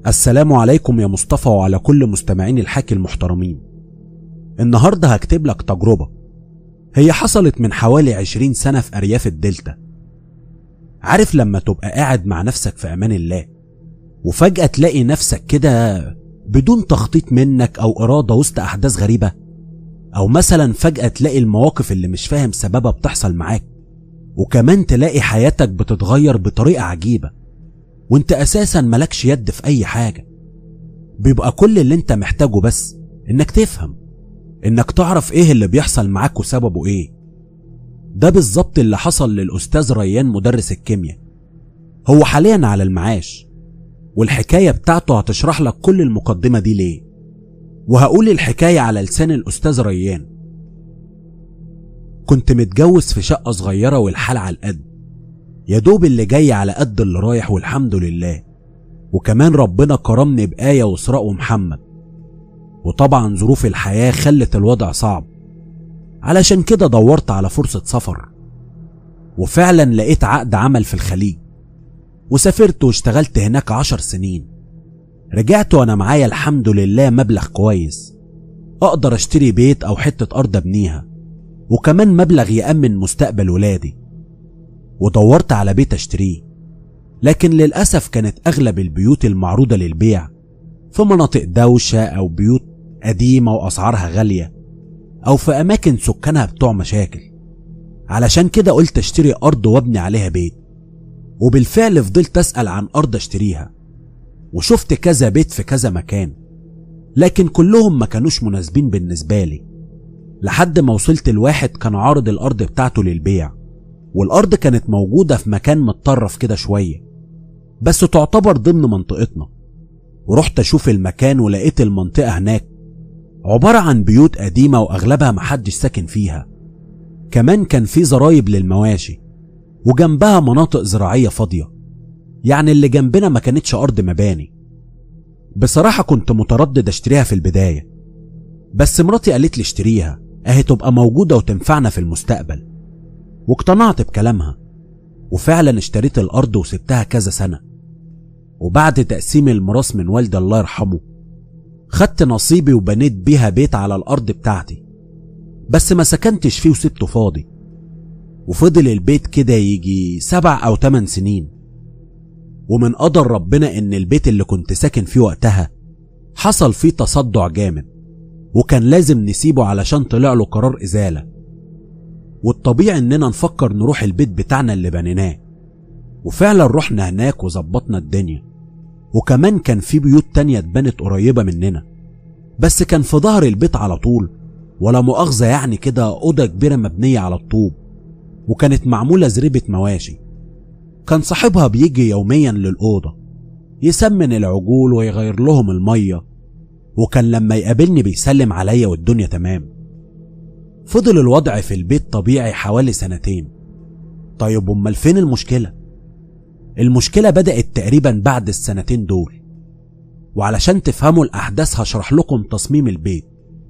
السلام عليكم يا مصطفى وعلى كل مستمعين الحكي المحترمين النهاردة هكتب لك تجربة هي حصلت من حوالي عشرين سنة في أرياف الدلتا عارف لما تبقى قاعد مع نفسك في أمان الله وفجأة تلاقي نفسك كده بدون تخطيط منك أو إرادة وسط أحداث غريبة أو مثلا فجأة تلاقي المواقف اللي مش فاهم سببها بتحصل معاك وكمان تلاقي حياتك بتتغير بطريقة عجيبة وانت أساسا ملكش يد في أي حاجة بيبقى كل اللي انت محتاجه بس انك تفهم انك تعرف ايه اللي بيحصل معاك وسببه ايه ده بالظبط اللي حصل للأستاذ ريان مدرس الكيمياء هو حاليا على المعاش والحكاية بتاعته هتشرح لك كل المقدمة دي ليه وهقول الحكاية على لسان الأستاذ ريان كنت متجوز في شقة صغيرة والحال على القد يا دوب اللي جاي على قد اللي رايح والحمد لله وكمان ربنا كرمني بآية وإسراء ومحمد وطبعا ظروف الحياة خلت الوضع صعب علشان كده دورت على فرصة سفر وفعلا لقيت عقد عمل في الخليج وسافرت واشتغلت هناك عشر سنين رجعت وانا معايا الحمد لله مبلغ كويس اقدر اشتري بيت او حتة ارض ابنيها وكمان مبلغ يأمن مستقبل ولادي ودورت على بيت اشتريه لكن للأسف كانت أغلب البيوت المعروضة للبيع في مناطق دوشة أو بيوت قديمة وأسعارها غالية أو في أماكن سكانها بتوع مشاكل علشان كده قلت اشتري أرض وابني عليها بيت وبالفعل فضلت أسأل عن أرض اشتريها وشفت كذا بيت في كذا مكان لكن كلهم ما كانوش مناسبين بالنسبة لي لحد ما وصلت لواحد كان عارض الأرض بتاعته للبيع والأرض كانت موجودة في مكان متطرف كده شوية بس تعتبر ضمن منطقتنا ورحت أشوف المكان ولقيت المنطقة هناك عبارة عن بيوت قديمة وأغلبها محدش ساكن فيها كمان كان في زرايب للمواشي وجنبها مناطق زراعية فاضية يعني اللي جنبنا ما كانتش أرض مباني بصراحة كنت متردد اشتريها في البداية بس مراتي قالت لي اشتريها اهي تبقى موجودة وتنفعنا في المستقبل واقتنعت بكلامها وفعلا اشتريت الأرض وسبتها كذا سنة وبعد تقسيم الميراث من والدي الله يرحمه خدت نصيبي وبنيت بيها بيت على الأرض بتاعتي بس ما سكنتش فيه وسبته فاضي وفضل البيت كده يجي سبع أو تمن سنين ومن قدر ربنا إن البيت اللي كنت ساكن فيه وقتها حصل فيه تصدع جامد وكان لازم نسيبه علشان طلع له قرار إزالة والطبيعي إننا نفكر نروح البيت بتاعنا اللي بنيناه وفعلا رحنا هناك وظبطنا الدنيا وكمان كان في بيوت تانية اتبنت قريبة مننا بس كان في ظهر البيت على طول ولا مؤاخذة يعني كده أوضة كبيرة مبنية على الطوب وكانت معمولة زريبة مواشي كان صاحبها بيجي يوميا للأوضة يسمن العجول ويغير لهم المية وكان لما يقابلني بيسلم عليا والدنيا تمام فضل الوضع في البيت طبيعي حوالي سنتين طيب امال فين المشكلة المشكلة بدأت تقريبا بعد السنتين دول وعلشان تفهموا الأحداث هشرح لكم تصميم البيت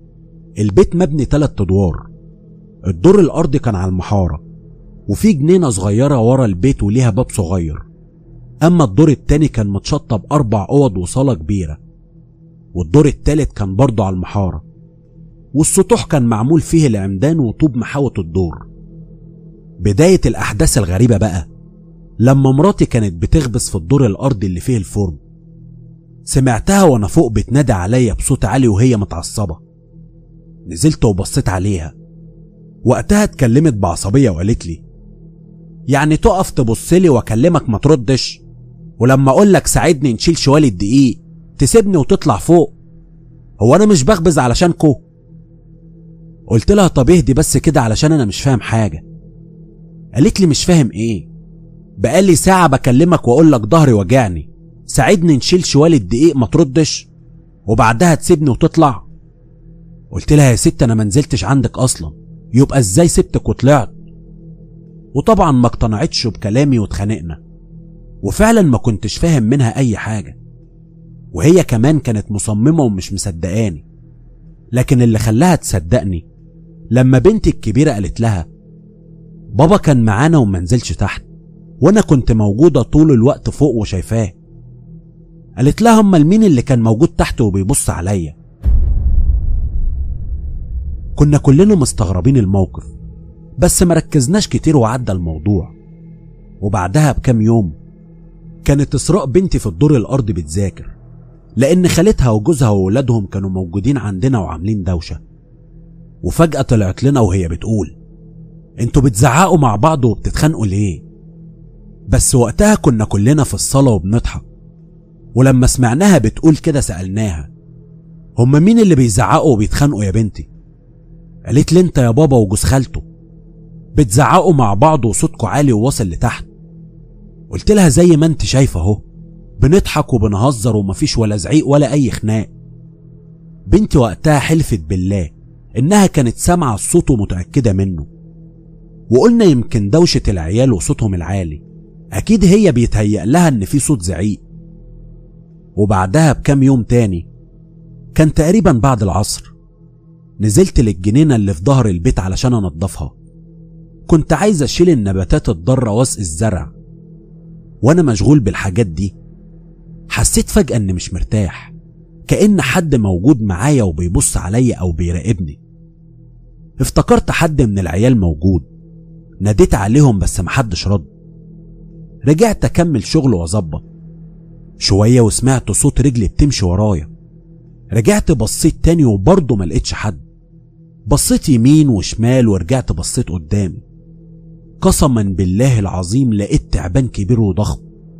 البيت مبني تلات أدوار الدور الأرضي كان على المحارة وفي جنينة صغيرة ورا البيت وليها باب صغير أما الدور التاني كان متشطب أربع أوض وصالة كبيرة والدور التالت كان برضه على المحارة والسطوح كان معمول فيه العمدان وطوب محاوط الدور بداية الأحداث الغريبة بقى لما مراتي كانت بتخبز في الدور الأرضي اللي فيه الفرن سمعتها وأنا فوق بتنادي عليا بصوت عالي وهي متعصبة نزلت وبصيت عليها وقتها اتكلمت بعصبية وقالت لي يعني تقف تبصلي واكلمك ما تردش ولما اقول لك ساعدني نشيل شوال الدقيق تسيبني وتطلع فوق هو انا مش بخبز علشانكو قلت لها طب اهدي بس كده علشان انا مش فاهم حاجه قالت لي مش فاهم ايه بقالي ساعه بكلمك واقول لك ظهري وجعني ساعدني نشيل شوال الدقيق ما تردش وبعدها تسيبني وتطلع قلت لها يا ست انا ما نزلتش عندك اصلا يبقى ازاي سبتك وطلعت وطبعا ما اقتنعتش بكلامي واتخانقنا وفعلا ما كنتش فاهم منها اي حاجه وهي كمان كانت مصممه ومش مصدقاني لكن اللي خلاها تصدقني لما بنتي الكبيره قالت لها بابا كان معانا وما نزلش تحت وانا كنت موجوده طول الوقت فوق وشايفاه قالت لها امال مين اللي كان موجود تحت وبيبص عليا كنا كلنا مستغربين الموقف بس ما ركزناش كتير وعدى الموضوع وبعدها بكام يوم كانت إسراء بنتي في الدور الأرضي بتذاكر لأن خالتها وجوزها وولادهم كانوا موجودين عندنا وعاملين دوشة وفجأة طلعت لنا وهي بتقول انتوا بتزعقوا مع بعض وبتتخانقوا ليه بس وقتها كنا كلنا في الصالة وبنضحك ولما سمعناها بتقول كده سألناها هما مين اللي بيزعقوا وبيتخانقوا يا بنتي قالت لي انت يا بابا وجوز خالته بتزعقوا مع بعض وصوتكوا عالي وواصل لتحت قلت لها زي ما انت شايفه اهو بنضحك وبنهزر ومفيش ولا زعيق ولا اي خناق بنتي وقتها حلفت بالله انها كانت سامعه الصوت ومتاكده منه وقلنا يمكن دوشه العيال وصوتهم العالي اكيد هي بيتهيأ لها ان في صوت زعيق وبعدها بكام يوم تاني كان تقريبا بعد العصر نزلت للجنينة اللي في ظهر البيت علشان انضفها كنت عايز اشيل النباتات الضارة واسقي الزرع وانا مشغول بالحاجات دي حسيت فجأة اني مش مرتاح كأن حد موجود معايا وبيبص عليا او بيراقبني افتكرت حد من العيال موجود ناديت عليهم بس محدش رد رجعت اكمل شغل واظبط شوية وسمعت صوت رجلي بتمشي ورايا رجعت بصيت تاني وبرضه ما لقيتش حد بصيت يمين وشمال ورجعت بصيت قدامي قسما بالله العظيم لقيت تعبان كبير وضخم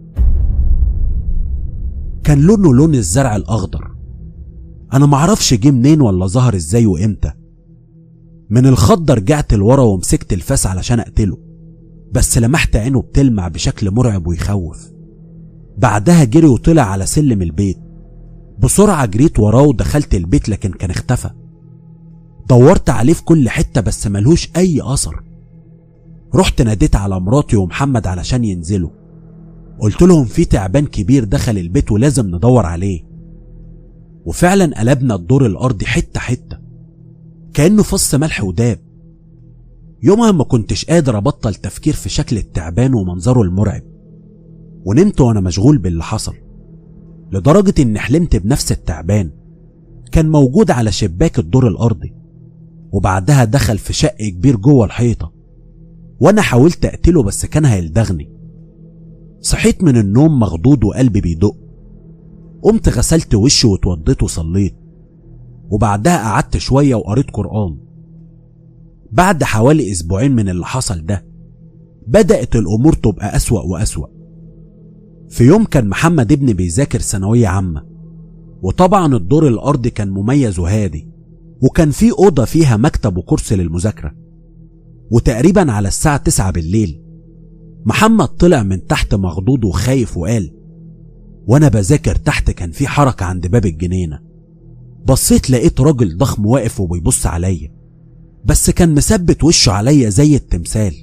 كان لونه لون الزرع الاخضر انا معرفش جه منين ولا ظهر ازاي وامتى من الخضة رجعت لورا ومسكت الفاس علشان اقتله بس لمحت عينه بتلمع بشكل مرعب ويخوف بعدها جري وطلع على سلم البيت بسرعة جريت وراه ودخلت البيت لكن كان اختفى دورت عليه في كل حتة بس ملهوش أي أثر رحت ناديت على مراتي ومحمد علشان ينزلوا قلت لهم في تعبان كبير دخل البيت ولازم ندور عليه وفعلا قلبنا الدور الأرضي حتة حتة كأنه فص ملح وداب يومها ما كنتش قادر أبطل تفكير في شكل التعبان ومنظره المرعب ونمت وأنا مشغول باللي حصل لدرجة إني حلمت بنفس التعبان كان موجود على شباك الدور الأرضي وبعدها دخل في شق كبير جوه الحيطة وأنا حاولت أقتله بس كان هيلدغني صحيت من النوم مخضوض وقلبي بيدق قمت غسلت وشي واتوضيت وصليت وبعدها قعدت شوية وقريت قرآن بعد حوالي أسبوعين من اللي حصل ده بدأت الأمور تبقى أسوأ وأسوأ في يوم كان محمد ابني بيذاكر ثانوية عامة وطبعا الدور الأرضي كان مميز وهادي وكان في أوضة فيها مكتب وكرسي للمذاكرة وتقريبا على الساعة تسعة بالليل محمد طلع من تحت مخضوض وخايف وقال وانا بذاكر تحت كان في حركة عند باب الجنينة بصيت لقيت راجل ضخم واقف وبيبص عليا بس كان مثبت وشه عليا زي التمثال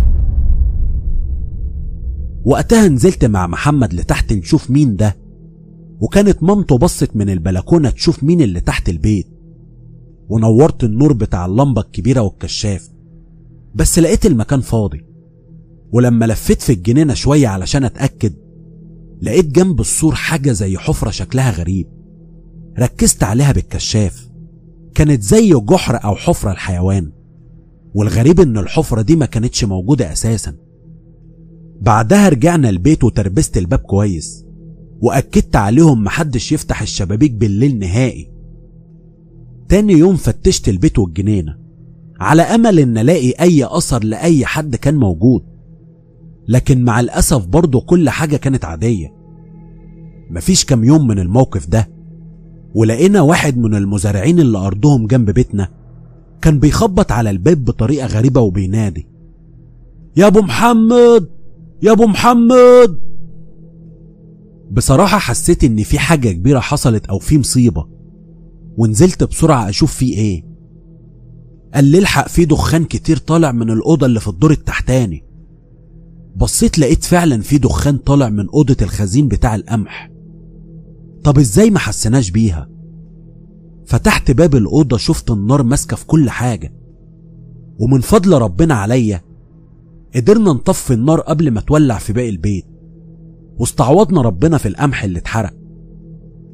وقتها نزلت مع محمد لتحت نشوف مين ده وكانت مامته بصت من البلكونة تشوف مين اللي تحت البيت ونورت النور بتاع اللمبة الكبيرة والكشاف بس لقيت المكان فاضي ولما لفيت في الجنينة شوية علشان أتأكد لقيت جنب السور حاجة زي حفرة شكلها غريب ركزت عليها بالكشاف كانت زي جحر أو حفرة الحيوان والغريب إن الحفرة دي ما كانتش موجودة أساسا بعدها رجعنا البيت وتربست الباب كويس وأكدت عليهم محدش يفتح الشبابيك بالليل نهائي تاني يوم فتشت البيت والجنينة على أمل إن ألاقي أي أثر لأي حد كان موجود لكن مع الأسف برضه كل حاجة كانت عادية مفيش كام يوم من الموقف ده ولقينا واحد من المزارعين اللي أرضهم جنب بيتنا كان بيخبط على الباب بطريقة غريبة وبينادي يا أبو محمد يا أبو محمد بصراحة حسيت إن في حاجة كبيرة حصلت أو في مصيبة ونزلت بسرعة أشوف فيه إيه قال لي الحق في دخان كتير طالع من الأوضة اللي في الدور التحتاني بصيت لقيت فعلا في دخان طالع من أوضة الخزين بتاع القمح طب ازاي ما حسناش بيها فتحت باب الأوضة شفت النار ماسكة في كل حاجة ومن فضل ربنا عليا قدرنا نطفي النار قبل ما تولع في باقي البيت واستعوضنا ربنا في القمح اللي اتحرق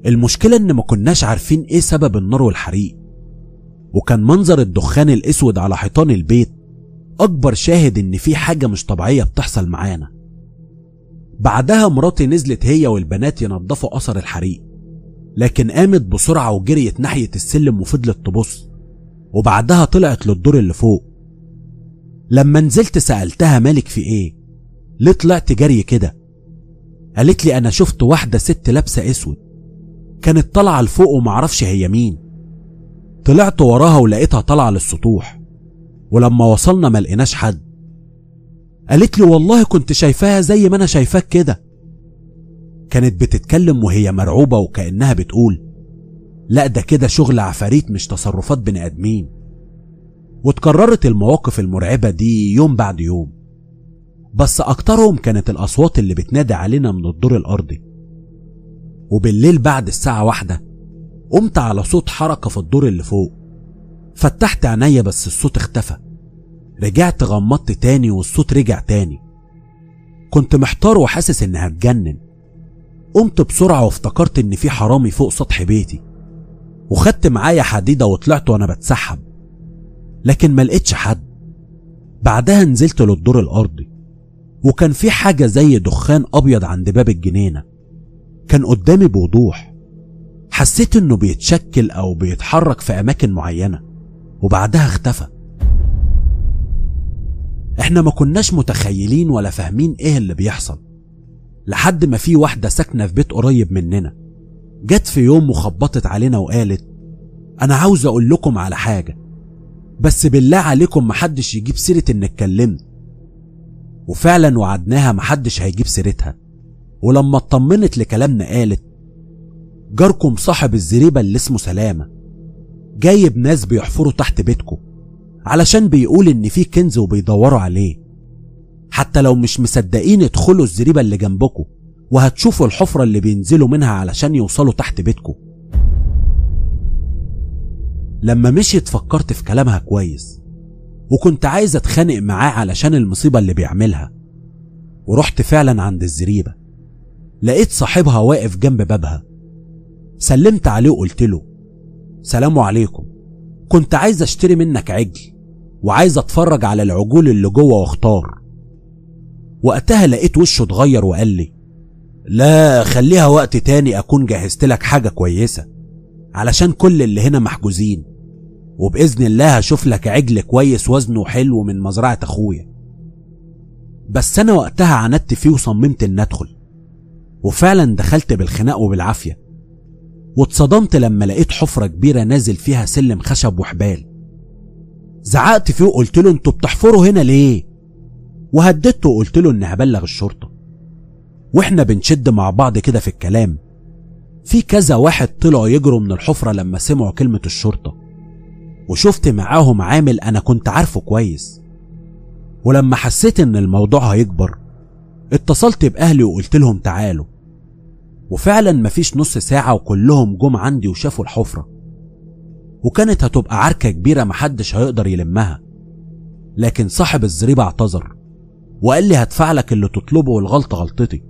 المشكلة إن ما كناش عارفين إيه سبب النار والحريق وكان منظر الدخان الأسود على حيطان البيت أكبر شاهد إن في حاجة مش طبيعية بتحصل معانا بعدها مراتي نزلت هي والبنات ينظفوا أثر الحريق لكن قامت بسرعة وجريت ناحية السلم وفضلت تبص وبعدها طلعت للدور اللي فوق لما نزلت سألتها مالك في ايه ليه طلعت جري كده قالت لي انا شفت واحدة ست لابسة اسود كانت طالعة لفوق ومعرفش هي مين طلعت وراها ولقيتها طالعة للسطوح ولما وصلنا ما لقيناش حد قالت لي والله كنت شايفاها زي ما انا شايفاك كده كانت بتتكلم وهي مرعوبة وكأنها بتقول لا ده كده شغل عفاريت مش تصرفات بني ادمين واتكررت المواقف المرعبة دي يوم بعد يوم بس اكترهم كانت الاصوات اللي بتنادي علينا من الدور الارضي وبالليل بعد الساعة واحدة قمت على صوت حركة في الدور اللي فوق فتحت عينيا بس الصوت اختفى رجعت غمضت تاني والصوت رجع تاني كنت محتار وحاسس اني هتجنن قمت بسرعة وافتكرت ان في حرامي فوق سطح بيتي وخدت معايا حديدة وطلعت وانا بتسحب لكن ما لقيتش حد بعدها نزلت للدور الارضي وكان في حاجة زي دخان ابيض عند باب الجنينة كان قدامي بوضوح حسيت انه بيتشكل او بيتحرك في اماكن معينة وبعدها اختفى احنا ما كناش متخيلين ولا فاهمين ايه اللي بيحصل لحد ما في واحدة ساكنة في بيت قريب مننا جت في يوم وخبطت علينا وقالت انا عاوز اقول لكم على حاجة بس بالله عليكم محدش يجيب سيرة ان اتكلمت وفعلا وعدناها محدش هيجيب سيرتها ولما اطمنت لكلامنا قالت جاركم صاحب الزريبة اللي اسمه سلامة جايب ناس بيحفروا تحت بيتكم علشان بيقول ان في كنز وبيدوروا عليه حتى لو مش مصدقين ادخلوا الزريبة اللي جنبكم وهتشوفوا الحفرة اللي بينزلوا منها علشان يوصلوا تحت بيتكم لما مشيت فكرت في كلامها كويس وكنت عايز اتخانق معاه علشان المصيبة اللي بيعملها ورحت فعلا عند الزريبة لقيت صاحبها واقف جنب بابها سلمت عليه وقلت له سلام عليكم كنت عايز اشتري منك عجل وعايز اتفرج على العجول اللي جوه واختار وقتها لقيت وشه اتغير وقال لي لا خليها وقت تاني اكون جهزت لك حاجة كويسة علشان كل اللي هنا محجوزين وبإذن الله هشوف لك عجل كويس وزنه حلو من مزرعة اخويا بس انا وقتها عندت فيه وصممت ان ادخل وفعلا دخلت بالخناق وبالعافية واتصدمت لما لقيت حفرة كبيرة نازل فيها سلم خشب وحبال زعقت فيه وقلت له انتوا بتحفروا هنا ليه وهددته وقلت له اني هبلغ الشرطة واحنا بنشد مع بعض كده في الكلام في كذا واحد طلعوا يجروا من الحفرة لما سمعوا كلمة الشرطة وشفت معاهم عامل انا كنت عارفه كويس ولما حسيت ان الموضوع هيكبر اتصلت باهلي وقلت لهم تعالوا وفعلا مفيش نص ساعة وكلهم جم عندي وشافوا الحفرة وكانت هتبقى عركة كبيرة محدش هيقدر يلمها لكن صاحب الزريبة اعتذر وقال لي هدفع لك اللي تطلبه والغلطة غلطتي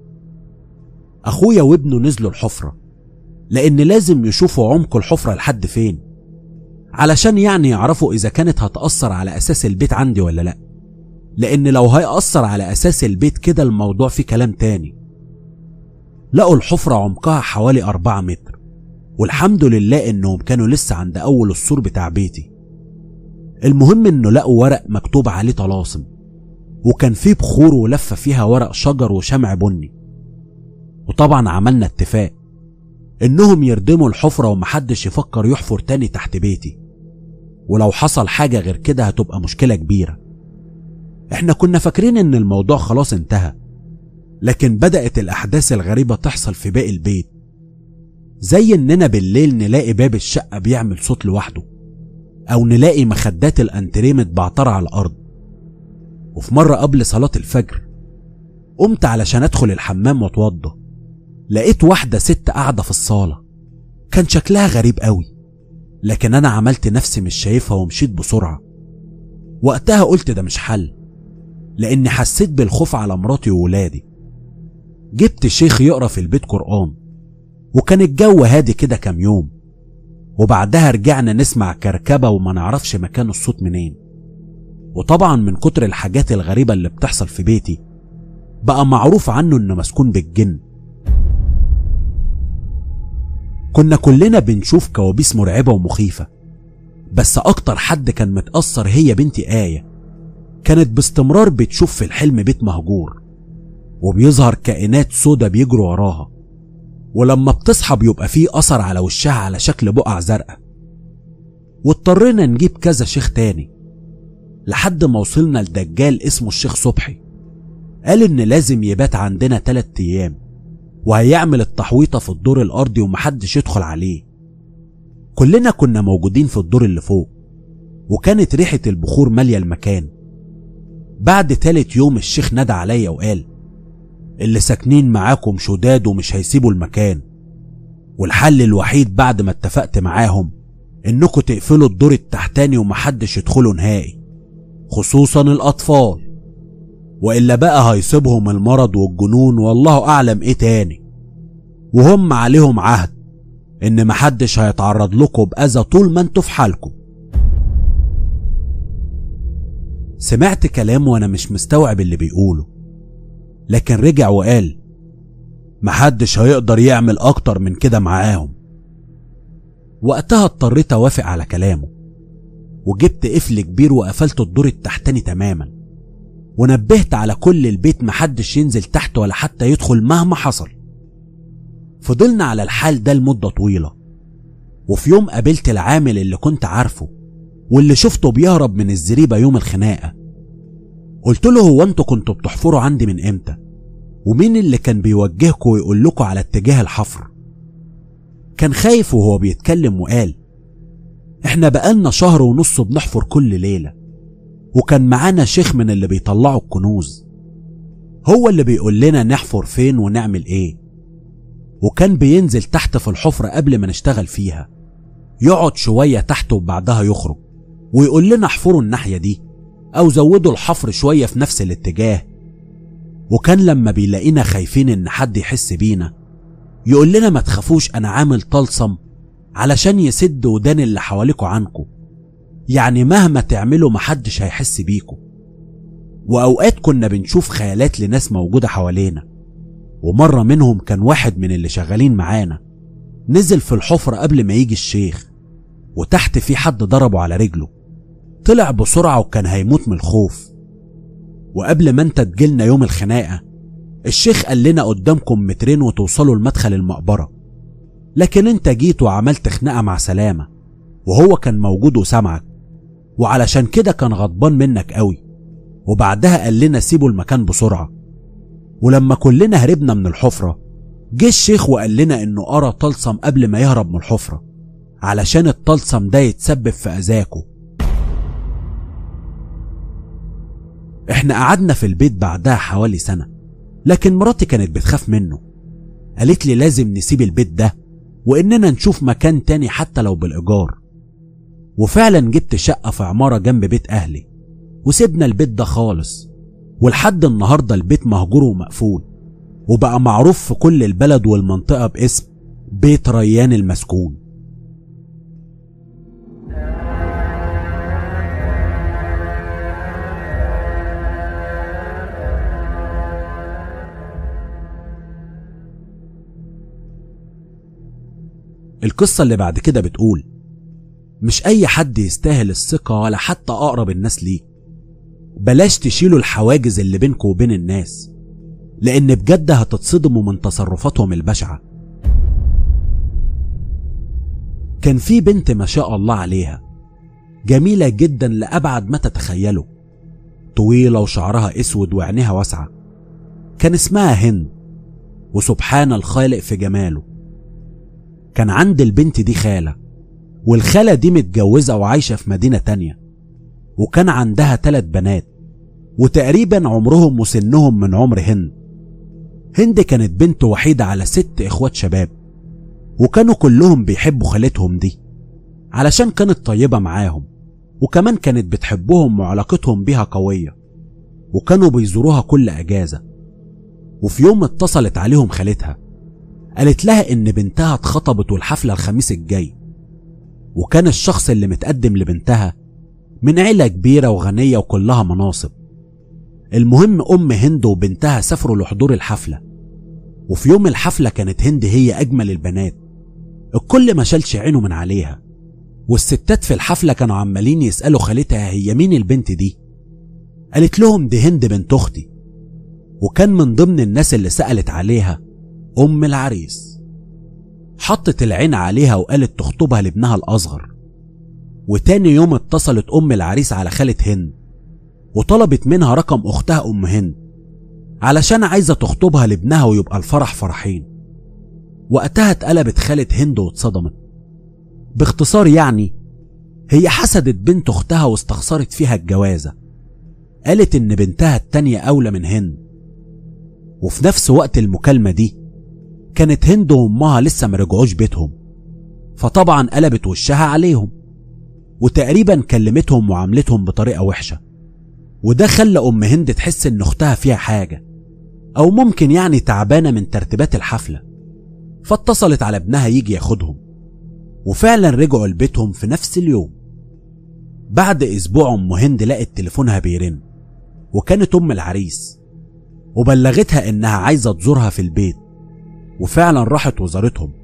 اخويا وابنه نزلوا الحفرة لان لازم يشوفوا عمق الحفرة لحد فين علشان يعني يعرفوا اذا كانت هتأثر على اساس البيت عندي ولا لا لان لو هيأثر على اساس البيت كده الموضوع فيه كلام تاني لقوا الحفرة عمقها حوالي أربعة متر والحمد لله إنهم كانوا لسه عند أول السور بتاع بيتي المهم إنه لقوا ورق مكتوب عليه طلاسم وكان فيه بخور ولفة فيها ورق شجر وشمع بني وطبعا عملنا اتفاق إنهم يردموا الحفرة ومحدش يفكر يحفر تاني تحت بيتي ولو حصل حاجة غير كده هتبقى مشكلة كبيرة احنا كنا فاكرين ان الموضوع خلاص انتهى لكن بدأت الأحداث الغريبة تحصل في باقي البيت زي إننا بالليل نلاقي باب الشقة بيعمل صوت لوحده أو نلاقي مخدات الأنتريه متبعترة على الأرض وفي مرة قبل صلاة الفجر قمت علشان أدخل الحمام وأتوضى لقيت واحدة ست قاعدة في الصالة كان شكلها غريب قوي لكن أنا عملت نفسي مش شايفها ومشيت بسرعة وقتها قلت ده مش حل لأني حسيت بالخوف على مراتي وولادي جبت شيخ يقرا في البيت قرآن وكان الجو هادي كده كام يوم وبعدها رجعنا نسمع كركبة وما نعرفش مكان الصوت منين وطبعا من كتر الحاجات الغريبة اللي بتحصل في بيتي بقى معروف عنه انه مسكون بالجن كنا كلنا بنشوف كوابيس مرعبة ومخيفة بس أكتر حد كان متأثر هي بنتي آية كانت باستمرار بتشوف في الحلم بيت مهجور وبيظهر كائنات سودا بيجروا وراها ولما بتصحى بيبقى فيه أثر على وشها على شكل بقع زرقاء واضطرينا نجيب كذا شيخ تاني لحد ما وصلنا لدجال اسمه الشيخ صبحي قال إن لازم يبات عندنا تلات أيام وهيعمل التحويطة في الدور الأرضي ومحدش يدخل عليه كلنا كنا موجودين في الدور اللي فوق وكانت ريحة البخور مالية المكان بعد تالت يوم الشيخ نادى عليا وقال اللي ساكنين معاكم شداد ومش هيسيبوا المكان والحل الوحيد بعد ما اتفقت معاهم انكم تقفلوا الدور التحتاني ومحدش يدخله نهائي خصوصا الاطفال والا بقى هيصيبهم المرض والجنون والله اعلم ايه تاني وهم عليهم عهد ان محدش هيتعرض لكم باذى طول ما انتوا في حالكم سمعت كلامه وانا مش مستوعب اللي بيقوله لكن رجع وقال محدش هيقدر يعمل اكتر من كده معاهم وقتها اضطريت اوافق على كلامه وجبت قفل كبير وقفلت الدور التحتاني تماما ونبهت على كل البيت محدش ينزل تحت ولا حتى يدخل مهما حصل فضلنا على الحال ده لمدة طويلة وفي يوم قابلت العامل اللي كنت عارفه واللي شفته بيهرب من الزريبة يوم الخناقة قلت له هو انتوا كنتوا بتحفروا عندي من امتى ومين اللي كان بيوجهكم ويقول لكم على اتجاه الحفر كان خايف وهو بيتكلم وقال احنا بقالنا شهر ونص بنحفر كل ليلة وكان معانا شيخ من اللي بيطلعوا الكنوز هو اللي بيقول لنا نحفر فين ونعمل ايه وكان بينزل تحت في الحفرة قبل ما نشتغل فيها يقعد شوية تحت وبعدها يخرج ويقول لنا احفروا الناحية دي أو زودوا الحفر شوية في نفس الاتجاه وكان لما بيلاقينا خايفين إن حد يحس بينا يقول لنا ما تخافوش أنا عامل طلسم علشان يسد ودان اللي حواليكوا عنكم يعني مهما تعملوا محدش هيحس بيكوا وأوقات كنا بنشوف خيالات لناس موجودة حوالينا ومرة منهم كان واحد من اللي شغالين معانا نزل في الحفرة قبل ما يجي الشيخ وتحت في حد ضربه على رجله طلع بسرعة وكان هيموت من الخوف وقبل ما انت تجيلنا يوم الخناقة الشيخ قال لنا قدامكم مترين وتوصلوا لمدخل المقبرة لكن انت جيت وعملت خناقة مع سلامة وهو كان موجود وسمعك وعلشان كده كان غضبان منك قوي وبعدها قال لنا سيبوا المكان بسرعة ولما كلنا هربنا من الحفرة جه الشيخ وقال لنا انه قرا طلسم قبل ما يهرب من الحفرة علشان الطلسم ده يتسبب في اذاكوا احنا قعدنا في البيت بعدها حوالي سنة لكن مراتي كانت بتخاف منه قالت لي لازم نسيب البيت ده واننا نشوف مكان تاني حتى لو بالايجار وفعلا جبت شقة في عمارة جنب بيت اهلي وسيبنا البيت ده خالص ولحد النهاردة البيت مهجور ومقفول وبقى معروف في كل البلد والمنطقة باسم بيت ريان المسكون القصة اللي بعد كده بتقول مش أي حد يستاهل الثقة ولا حتى أقرب الناس ليك بلاش تشيلوا الحواجز اللي بينكم وبين الناس لأن بجد هتتصدموا من تصرفاتهم البشعة كان في بنت ما شاء الله عليها جميلة جدا لأبعد ما تتخيلوا طويلة وشعرها أسود وعينيها واسعة كان اسمها هند وسبحان الخالق في جماله كان عند البنت دي خالة والخالة دي متجوزة وعايشة في مدينة تانية وكان عندها تلات بنات وتقريبا عمرهم وسنهم من عمر هند هند كانت بنت وحيدة على ست إخوات شباب وكانوا كلهم بيحبوا خالتهم دي علشان كانت طيبة معاهم وكمان كانت بتحبهم وعلاقتهم بيها قوية وكانوا بيزوروها كل أجازة وفي يوم اتصلت عليهم خالتها قالت لها إن بنتها اتخطبت والحفلة الخميس الجاي وكان الشخص اللي متقدم لبنتها من عيلة كبيرة وغنية وكلها مناصب المهم أم هند وبنتها سافروا لحضور الحفلة وفي يوم الحفلة كانت هند هي أجمل البنات الكل ما شالش عينه من عليها والستات في الحفلة كانوا عمالين يسألوا خالتها هي مين البنت دي قالت لهم دي هند بنت أختي وكان من ضمن الناس اللي سألت عليها أم العريس حطت العين عليها وقالت تخطبها لابنها الأصغر وتاني يوم اتصلت أم العريس على خالة هند وطلبت منها رقم أختها أم هند علشان عايزة تخطبها لابنها ويبقى الفرح فرحين وقتها اتقلبت خالة هند واتصدمت باختصار يعني هي حسدت بنت أختها واستخسرت فيها الجوازة قالت إن بنتها التانية أولى من هند وفي نفس وقت المكالمة دي كانت هند وأمها لسه مرجعوش بيتهم فطبعا قلبت وشها عليهم وتقريبا كلمتهم وعاملتهم بطريقة وحشة وده خلى أم هند تحس إن أختها فيها حاجة أو ممكن يعني تعبانة من ترتيبات الحفلة فاتصلت على ابنها يجي ياخدهم وفعلا رجعوا لبيتهم في نفس اليوم بعد أسبوع أم هند لقت تليفونها بيرن وكانت أم العريس وبلغتها إنها عايزة تزورها في البيت وفعلا راحت وزارتهم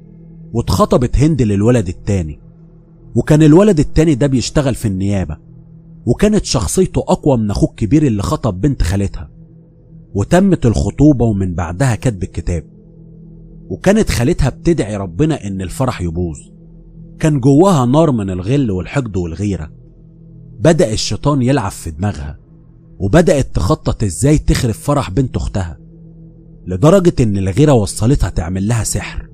واتخطبت هند للولد التاني وكان الولد التاني ده بيشتغل في النيابة وكانت شخصيته أقوى من أخوه الكبير اللي خطب بنت خالتها وتمت الخطوبة ومن بعدها كتب الكتاب وكانت خالتها بتدعي ربنا إن الفرح يبوظ كان جواها نار من الغل والحقد والغيرة بدأ الشيطان يلعب في دماغها وبدأت تخطط إزاي تخرب فرح بنت أختها لدرجة إن الغيرة وصلتها تعمل لها سحر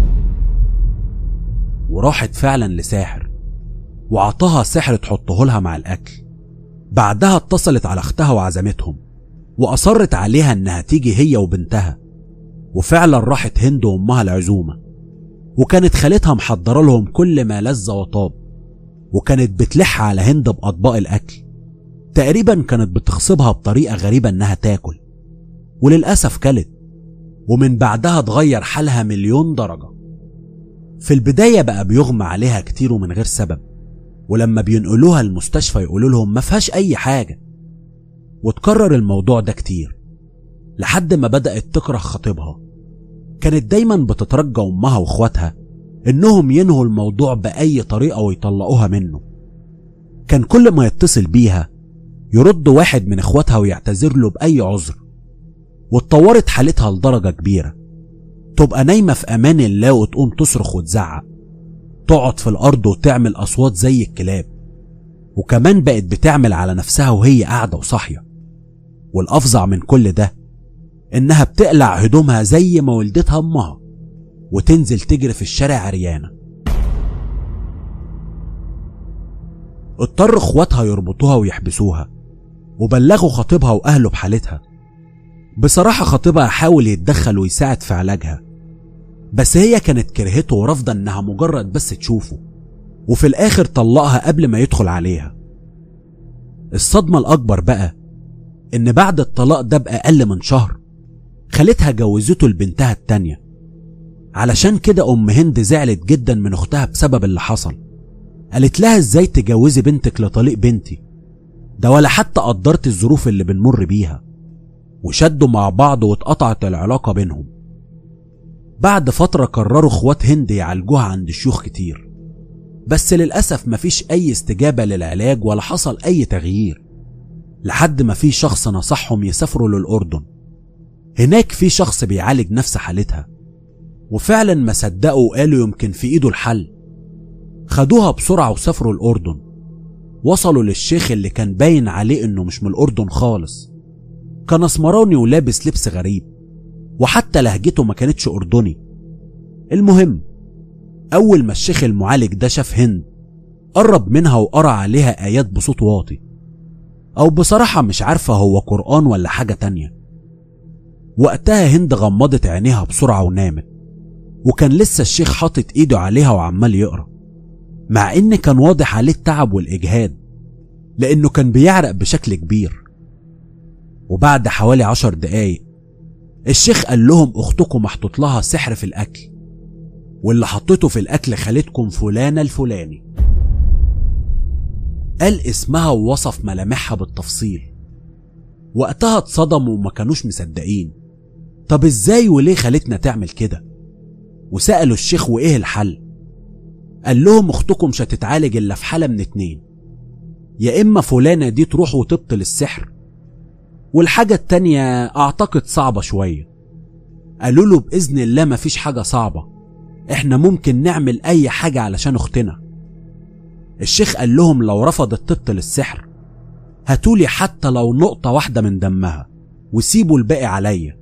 وراحت فعلا لساحر وعطاها سحر تحطه لها مع الأكل بعدها اتصلت على أختها وعزمتهم وأصرت عليها إنها تيجي هي وبنتها وفعلا راحت هند وأمها العزومة وكانت خالتها محضرة لهم كل ما لذ وطاب وكانت بتلح على هند بأطباق الأكل تقريبا كانت بتغصبها بطريقة غريبة إنها تاكل وللأسف كلت ومن بعدها اتغير حالها مليون درجة في البداية بقى بيغمى عليها كتير ومن غير سبب ولما بينقلوها المستشفى يقولوا لهم ما فيهاش أي حاجة وتكرر الموضوع ده كتير لحد ما بدأت تكره خطيبها كانت دايما بتترجى أمها وإخواتها إنهم ينهوا الموضوع بأي طريقة ويطلقوها منه كان كل ما يتصل بيها يرد واحد من إخواتها ويعتذر له بأي عذر واتطورت حالتها لدرجة كبيرة تبقى نايمة في أمان الله وتقوم تصرخ وتزعق تقعد في الأرض وتعمل أصوات زي الكلاب وكمان بقت بتعمل على نفسها وهي قاعدة وصاحية والأفظع من كل ده إنها بتقلع هدومها زي ما ولدتها أمها وتنزل تجري في الشارع عريانة اضطر اخواتها يربطوها ويحبسوها وبلغوا خطيبها وأهله بحالتها بصراحة خطيبها حاول يتدخل ويساعد في علاجها بس هي كانت كرهته ورافضة انها مجرد بس تشوفه وفي الاخر طلقها قبل ما يدخل عليها الصدمة الاكبر بقى ان بعد الطلاق ده بأقل من شهر خالتها جوزته لبنتها التانية علشان كده ام هند زعلت جدا من اختها بسبب اللي حصل قالت لها ازاي تجوزي بنتك لطليق بنتي ده ولا حتى قدرت الظروف اللي بنمر بيها وشدوا مع بعض واتقطعت العلاقة بينهم بعد فترة قرروا اخوات هند يعالجوها عند شيوخ كتير بس للأسف مفيش أي استجابة للعلاج ولا حصل أي تغيير لحد ما في شخص نصحهم يسافروا للأردن هناك في شخص بيعالج نفس حالتها وفعلا ما صدقوا وقالوا يمكن في ايده الحل خدوها بسرعة وسافروا الأردن وصلوا للشيخ اللي كان باين عليه انه مش من الأردن خالص كان اسمراني ولابس لبس غريب وحتى لهجته ما كانتش أردني المهم أول ما الشيخ المعالج ده شاف هند قرب منها وقرأ عليها آيات بصوت واطي أو بصراحة مش عارفة هو قرآن ولا حاجة تانية وقتها هند غمضت عينيها بسرعة ونامت وكان لسه الشيخ حاطط ايده عليها وعمال يقرا مع ان كان واضح عليه التعب والاجهاد لانه كان بيعرق بشكل كبير وبعد حوالي عشر دقايق الشيخ قال لهم اختكم محطوط لها سحر في الاكل واللي حطيته في الاكل خالتكم فلانه الفلاني قال اسمها ووصف ملامحها بالتفصيل وقتها اتصدموا وما كانوش مصدقين طب ازاي وليه خالتنا تعمل كده وسألوا الشيخ وايه الحل قال لهم اختكم مش هتتعالج الا في حالة من اتنين يا اما فلانة دي تروح وتبطل السحر والحاجة التانية اعتقد صعبة شوية قالوا له بإذن الله مفيش حاجة صعبة احنا ممكن نعمل اي حاجة علشان اختنا الشيخ قال لهم لو رفضت تبطل السحر هاتولي حتى لو نقطة واحدة من دمها وسيبوا الباقي عليا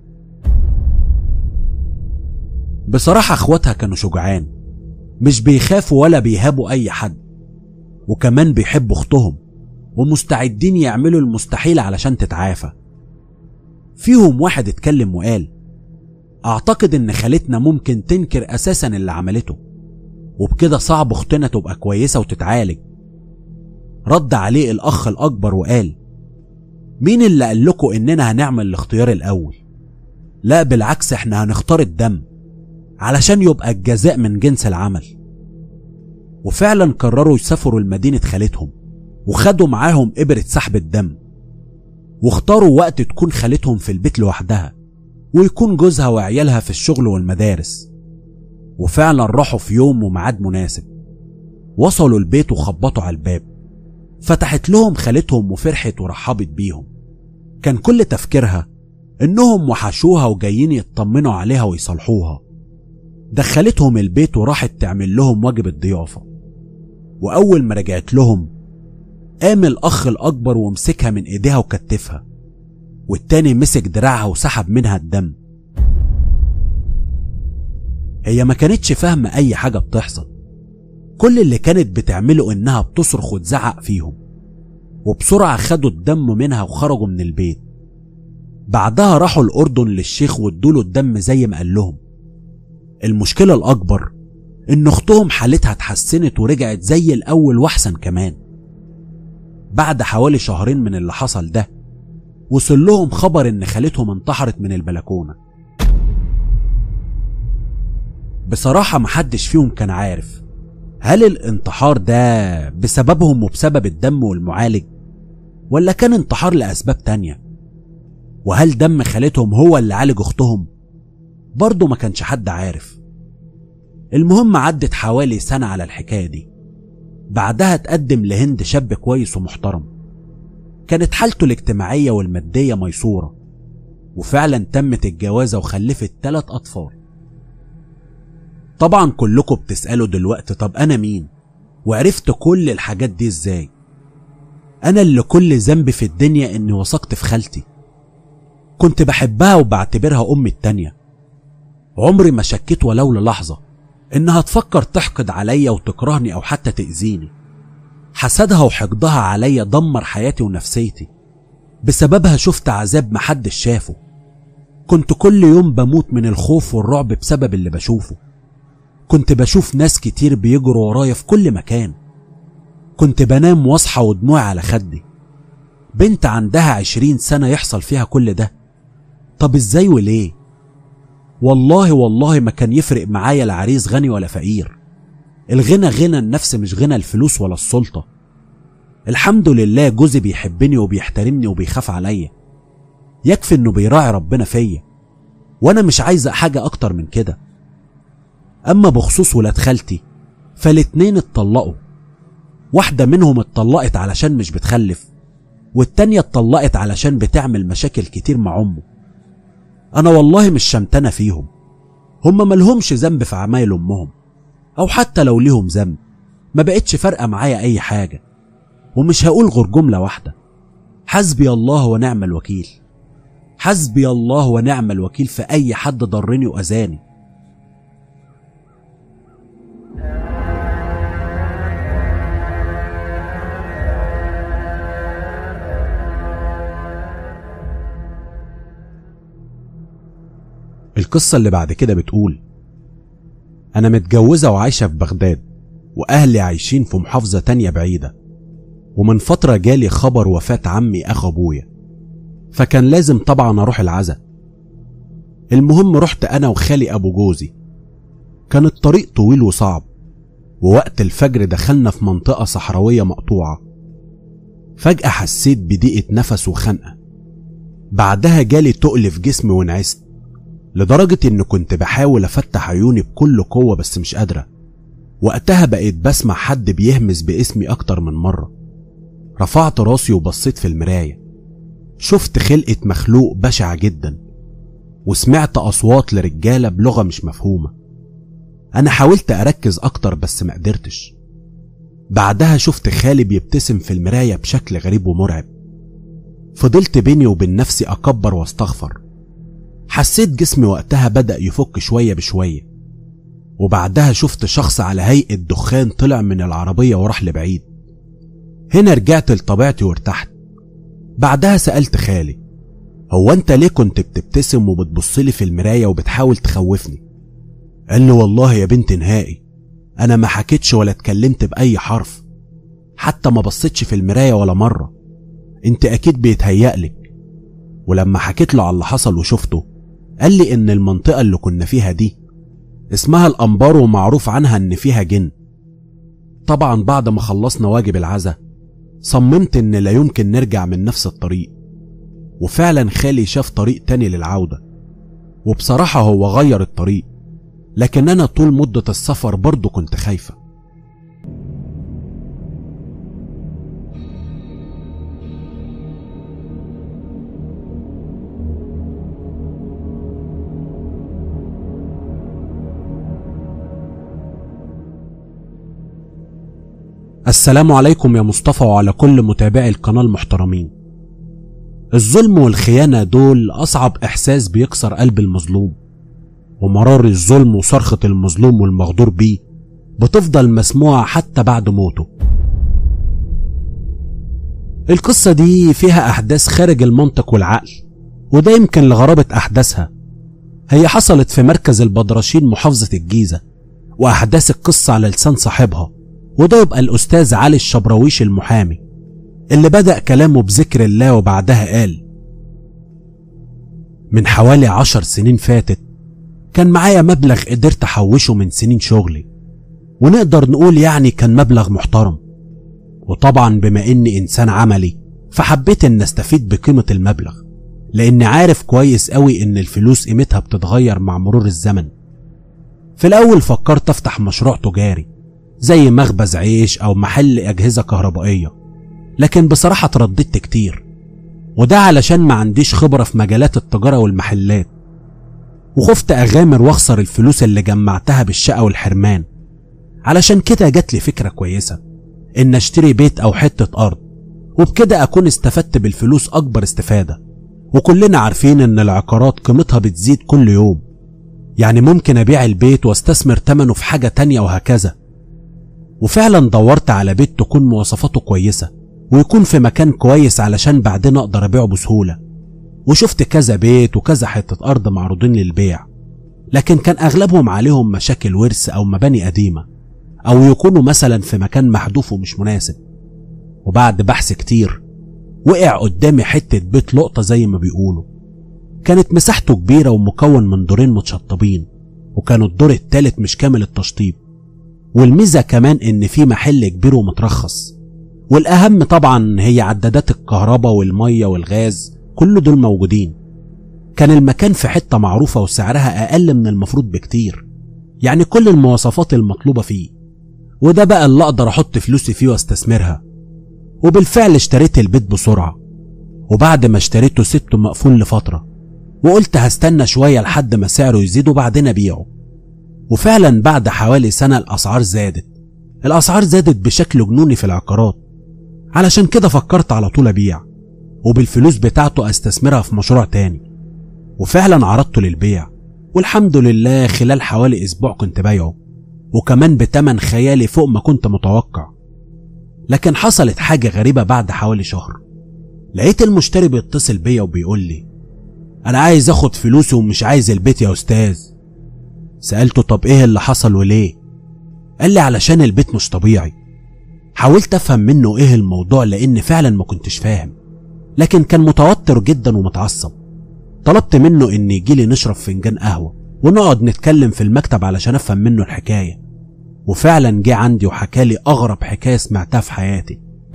بصراحة اخواتها كانوا شجعان مش بيخافوا ولا بيهابوا اي حد وكمان بيحبوا اختهم ومستعدين يعملوا المستحيل علشان تتعافى فيهم واحد اتكلم وقال اعتقد ان خالتنا ممكن تنكر اساسا اللي عملته وبكده صعب اختنا تبقى كويسة وتتعالج رد عليه الاخ الاكبر وقال مين اللي قال لكم اننا هنعمل الاختيار الاول لا بالعكس احنا هنختار الدم علشان يبقى الجزاء من جنس العمل وفعلا قرروا يسافروا لمدينة خالتهم وخدوا معاهم إبرة سحب الدم واختاروا وقت تكون خالتهم في البيت لوحدها ويكون جوزها وعيالها في الشغل والمدارس وفعلا راحوا في يوم وميعاد مناسب وصلوا البيت وخبطوا على الباب فتحت لهم خالتهم وفرحت ورحبت بيهم كان كل تفكيرها انهم وحشوها وجايين يطمنوا عليها ويصالحوها دخلتهم البيت وراحت تعمل لهم واجب الضيافة وأول ما رجعت لهم قام الأخ الأكبر ومسكها من إيديها وكتفها والتاني مسك دراعها وسحب منها الدم هي ما كانتش فاهمة أي حاجة بتحصل كل اللي كانت بتعمله إنها بتصرخ وتزعق فيهم وبسرعة خدوا الدم منها وخرجوا من البيت بعدها راحوا الأردن للشيخ وادوله الدم زي ما قال لهم المشكلة الأكبر إن أختهم حالتها اتحسنت ورجعت زي الأول وأحسن كمان بعد حوالي شهرين من اللي حصل ده وصل لهم خبر إن خالتهم انتحرت من البلكونة بصراحة محدش فيهم كان عارف هل الانتحار ده بسببهم وبسبب الدم والمعالج ولا كان انتحار لأسباب تانية وهل دم خالتهم هو اللي عالج أختهم برضه ما كانش حد عارف المهم عدت حوالي سنة على الحكاية دي بعدها تقدم لهند شاب كويس ومحترم كانت حالته الاجتماعية والمادية ميسورة وفعلا تمت الجوازة وخلفت ثلاث أطفال طبعا كلكم بتسألوا دلوقتي طب أنا مين وعرفت كل الحاجات دي ازاي أنا اللي كل ذنبي في الدنيا إني وثقت في خالتي كنت بحبها وبعتبرها أمي التانية عمري ما شكيت ولو للحظة إنها تفكر تحقد عليا وتكرهني أو حتى تأذيني حسدها وحقدها عليا دمر حياتي ونفسيتي بسببها شفت عذاب محدش شافه كنت كل يوم بموت من الخوف والرعب بسبب اللي بشوفه كنت بشوف ناس كتير بيجروا ورايا في كل مكان كنت بنام واصحى ودموعي على خدي بنت عندها عشرين سنة يحصل فيها كل ده طب ازاي وليه والله والله ما كان يفرق معايا العريس غني ولا فقير الغنى غنى النفس مش غنى الفلوس ولا السلطة الحمد لله جوزي بيحبني وبيحترمني وبيخاف عليا يكفي انه بيراعي ربنا فيا وانا مش عايزة حاجة اكتر من كده اما بخصوص ولاد خالتي فالاتنين اتطلقوا واحدة منهم اتطلقت علشان مش بتخلف والتانية اتطلقت علشان بتعمل مشاكل كتير مع امه انا والله مش شمتانة فيهم هما ملهمش ذنب في عمايل امهم او حتى لو ليهم ذنب ما بقتش فارقة معايا اي حاجة ومش هقول غير جملة واحدة حسبي الله ونعم الوكيل حسبي الله ونعم الوكيل في اي حد ضرني واذاني القصة اللي بعد كده بتقول أنا متجوزة وعايشة في بغداد وأهلي عايشين في محافظة تانية بعيدة ومن فترة جالي خبر وفاة عمي أخو أبويا فكان لازم طبعا أروح العزا المهم رحت أنا وخالي أبو جوزي كان الطريق طويل وصعب ووقت الفجر دخلنا في منطقة صحراوية مقطوعة فجأة حسيت بضيقة نفس وخنقة بعدها جالي تقل في جسمي وانعست لدرجة إن كنت بحاول أفتح عيوني بكل قوة بس مش قادرة وقتها بقيت بسمع حد بيهمس باسمي أكتر من مرة رفعت راسي وبصيت في المراية شفت خلقة مخلوق بشعة جدا وسمعت أصوات لرجالة بلغة مش مفهومة أنا حاولت أركز أكتر بس ما قدرتش بعدها شفت خالي بيبتسم في المراية بشكل غريب ومرعب فضلت بيني وبين نفسي أكبر واستغفر حسيت جسمي وقتها بدأ يفك شوية بشوية وبعدها شفت شخص على هيئة دخان طلع من العربية وراح لبعيد هنا رجعت لطبيعتي وارتحت بعدها سألت خالي هو انت ليه كنت بتبتسم وبتبصلي في المراية وبتحاول تخوفني قال لي والله يا بنت نهائي انا ما حكيتش ولا اتكلمت بأي حرف حتى ما بصيتش في المراية ولا مرة انت اكيد بيتهيألك ولما حكيت له على اللي حصل وشفته قال لي ان المنطقة اللي كنا فيها دي اسمها الانبار ومعروف عنها ان فيها جن طبعا بعد ما خلصنا واجب العزا صممت ان لا يمكن نرجع من نفس الطريق وفعلا خالي شاف طريق تاني للعودة وبصراحة هو غير الطريق لكن انا طول مدة السفر برضه كنت خايفة السلام عليكم يا مصطفى وعلى كل متابعي القناة المحترمين الظلم والخيانة دول أصعب إحساس بيكسر قلب المظلوم ومرار الظلم وصرخة المظلوم والمغدور بيه بتفضل مسموعة حتى بعد موته القصة دي فيها أحداث خارج المنطق والعقل وده يمكن لغرابة أحداثها هي حصلت في مركز البدرشين محافظة الجيزة وأحداث القصة على لسان صاحبها وده يبقى الأستاذ علي الشبراويش المحامي اللي بدأ كلامه بذكر الله وبعدها قال من حوالي عشر سنين فاتت كان معايا مبلغ قدرت أحوشه من سنين شغلي ونقدر نقول يعني كان مبلغ محترم وطبعا بما إني إنسان عملي فحبيت إن أستفيد بقيمة المبلغ لأني عارف كويس قوي إن الفلوس قيمتها بتتغير مع مرور الزمن في الأول فكرت أفتح مشروع تجاري زي مخبز عيش أو محل أجهزة كهربائية لكن بصراحة اترددت كتير وده علشان ما عنديش خبرة في مجالات التجارة والمحلات وخفت أغامر وأخسر الفلوس اللي جمعتها بالشقة والحرمان علشان كده جات لي فكرة كويسة إن أشتري بيت أو حتة أرض وبكده أكون استفدت بالفلوس أكبر استفادة وكلنا عارفين إن العقارات قيمتها بتزيد كل يوم يعني ممكن أبيع البيت واستثمر تمنه في حاجة تانية وهكذا وفعلا دورت على بيت تكون مواصفاته كويسة ويكون في مكان كويس علشان بعدين أقدر أبيعه بسهولة وشفت كذا بيت وكذا حتة أرض معروضين للبيع لكن كان أغلبهم عليهم مشاكل ورث أو مباني قديمة أو يكونوا مثلا في مكان محذوف ومش مناسب وبعد بحث كتير وقع قدامي حتة بيت لقطة زي ما بيقولوا كانت مساحته كبيرة ومكون من دورين متشطبين وكان الدور التالت مش كامل التشطيب والميزة كمان إن في محل كبير ومترخص والأهم طبعا هي عدادات الكهرباء والمية والغاز كل دول موجودين كان المكان في حتة معروفة وسعرها أقل من المفروض بكتير يعني كل المواصفات المطلوبة فيه وده بقى اللي أقدر أحط فلوسي فيه واستثمرها وبالفعل اشتريت البيت بسرعة وبعد ما اشتريته سبته مقفول لفترة وقلت هستنى شوية لحد ما سعره يزيد وبعدين أبيعه وفعلا بعد حوالي سنة الأسعار زادت الأسعار زادت بشكل جنوني في العقارات علشان كده فكرت على طول أبيع وبالفلوس بتاعته أستثمرها في مشروع تاني وفعلا عرضته للبيع والحمد لله خلال حوالي أسبوع كنت بايعه وكمان بتمن خيالي فوق ما كنت متوقع لكن حصلت حاجة غريبة بعد حوالي شهر لقيت المشتري بيتصل بيا وبيقول لي أنا عايز أخد فلوسي ومش عايز البيت يا أستاذ سألته طب إيه اللي حصل وليه قال لي علشان البيت مش طبيعي حاولت أفهم منه إيه الموضوع لأن فعلا ما كنتش فاهم لكن كان متوتر جدا ومتعصب طلبت منه إن يجيلي نشرب فنجان قهوة ونقعد نتكلم في المكتب علشان أفهم منه الحكاية وفعلا جه عندي وحكالي أغرب حكاية سمعتها في حياتي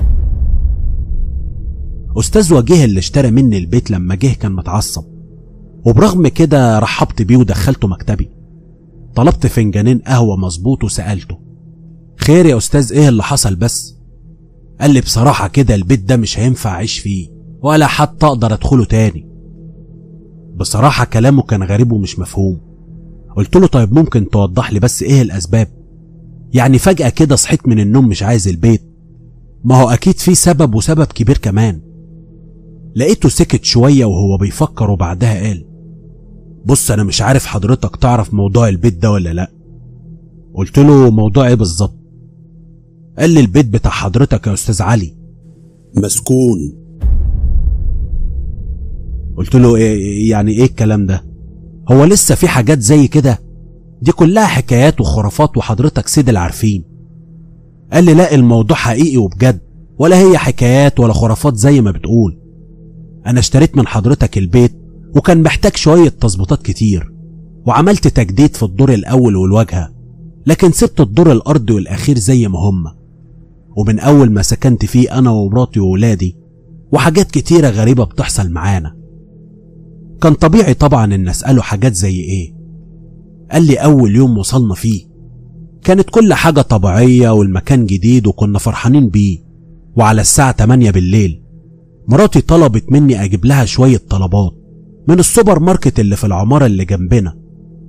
أستاذ وجيه اللي اشترى مني البيت لما جه كان متعصب وبرغم كده رحبت بيه ودخلته مكتبي طلبت فنجانين قهوة مظبوط وسألته خير يا أستاذ إيه اللي حصل بس قال لي بصراحة كده البيت ده مش هينفع أعيش فيه ولا حتى أقدر أدخله تاني بصراحة كلامه كان غريب ومش مفهوم قلت له طيب ممكن توضح لي بس إيه الأسباب يعني فجأة كده صحيت من النوم مش عايز البيت ما هو أكيد في سبب وسبب كبير كمان لقيته سكت شوية وهو بيفكر وبعدها قال بص أنا مش عارف حضرتك تعرف موضوع البيت ده ولا لأ قلت له موضوع إيه بالظبط قال لي البيت بتاع حضرتك يا أستاذ علي مسكون قلت له إيه يعني إيه الكلام ده هو لسه في حاجات زي كده دي كلها حكايات وخرافات وحضرتك سيد العارفين قال لي لا الموضوع حقيقي وبجد ولا هي حكايات ولا خرافات زي ما بتقول انا اشتريت من حضرتك البيت وكان محتاج شوية تظبيطات كتير وعملت تجديد في الدور الاول والواجهة لكن سبت الدور الارضي والاخير زي ما هما ومن اول ما سكنت فيه انا ومراتي وولادي وحاجات كتيرة غريبة بتحصل معانا كان طبيعي طبعا ان اسأله حاجات زي ايه قال لي اول يوم وصلنا فيه كانت كل حاجة طبيعية والمكان جديد وكنا فرحانين بيه وعلى الساعة 8 بالليل مراتي طلبت مني اجيب لها شوية طلبات من السوبر ماركت اللي في العمارة اللي جنبنا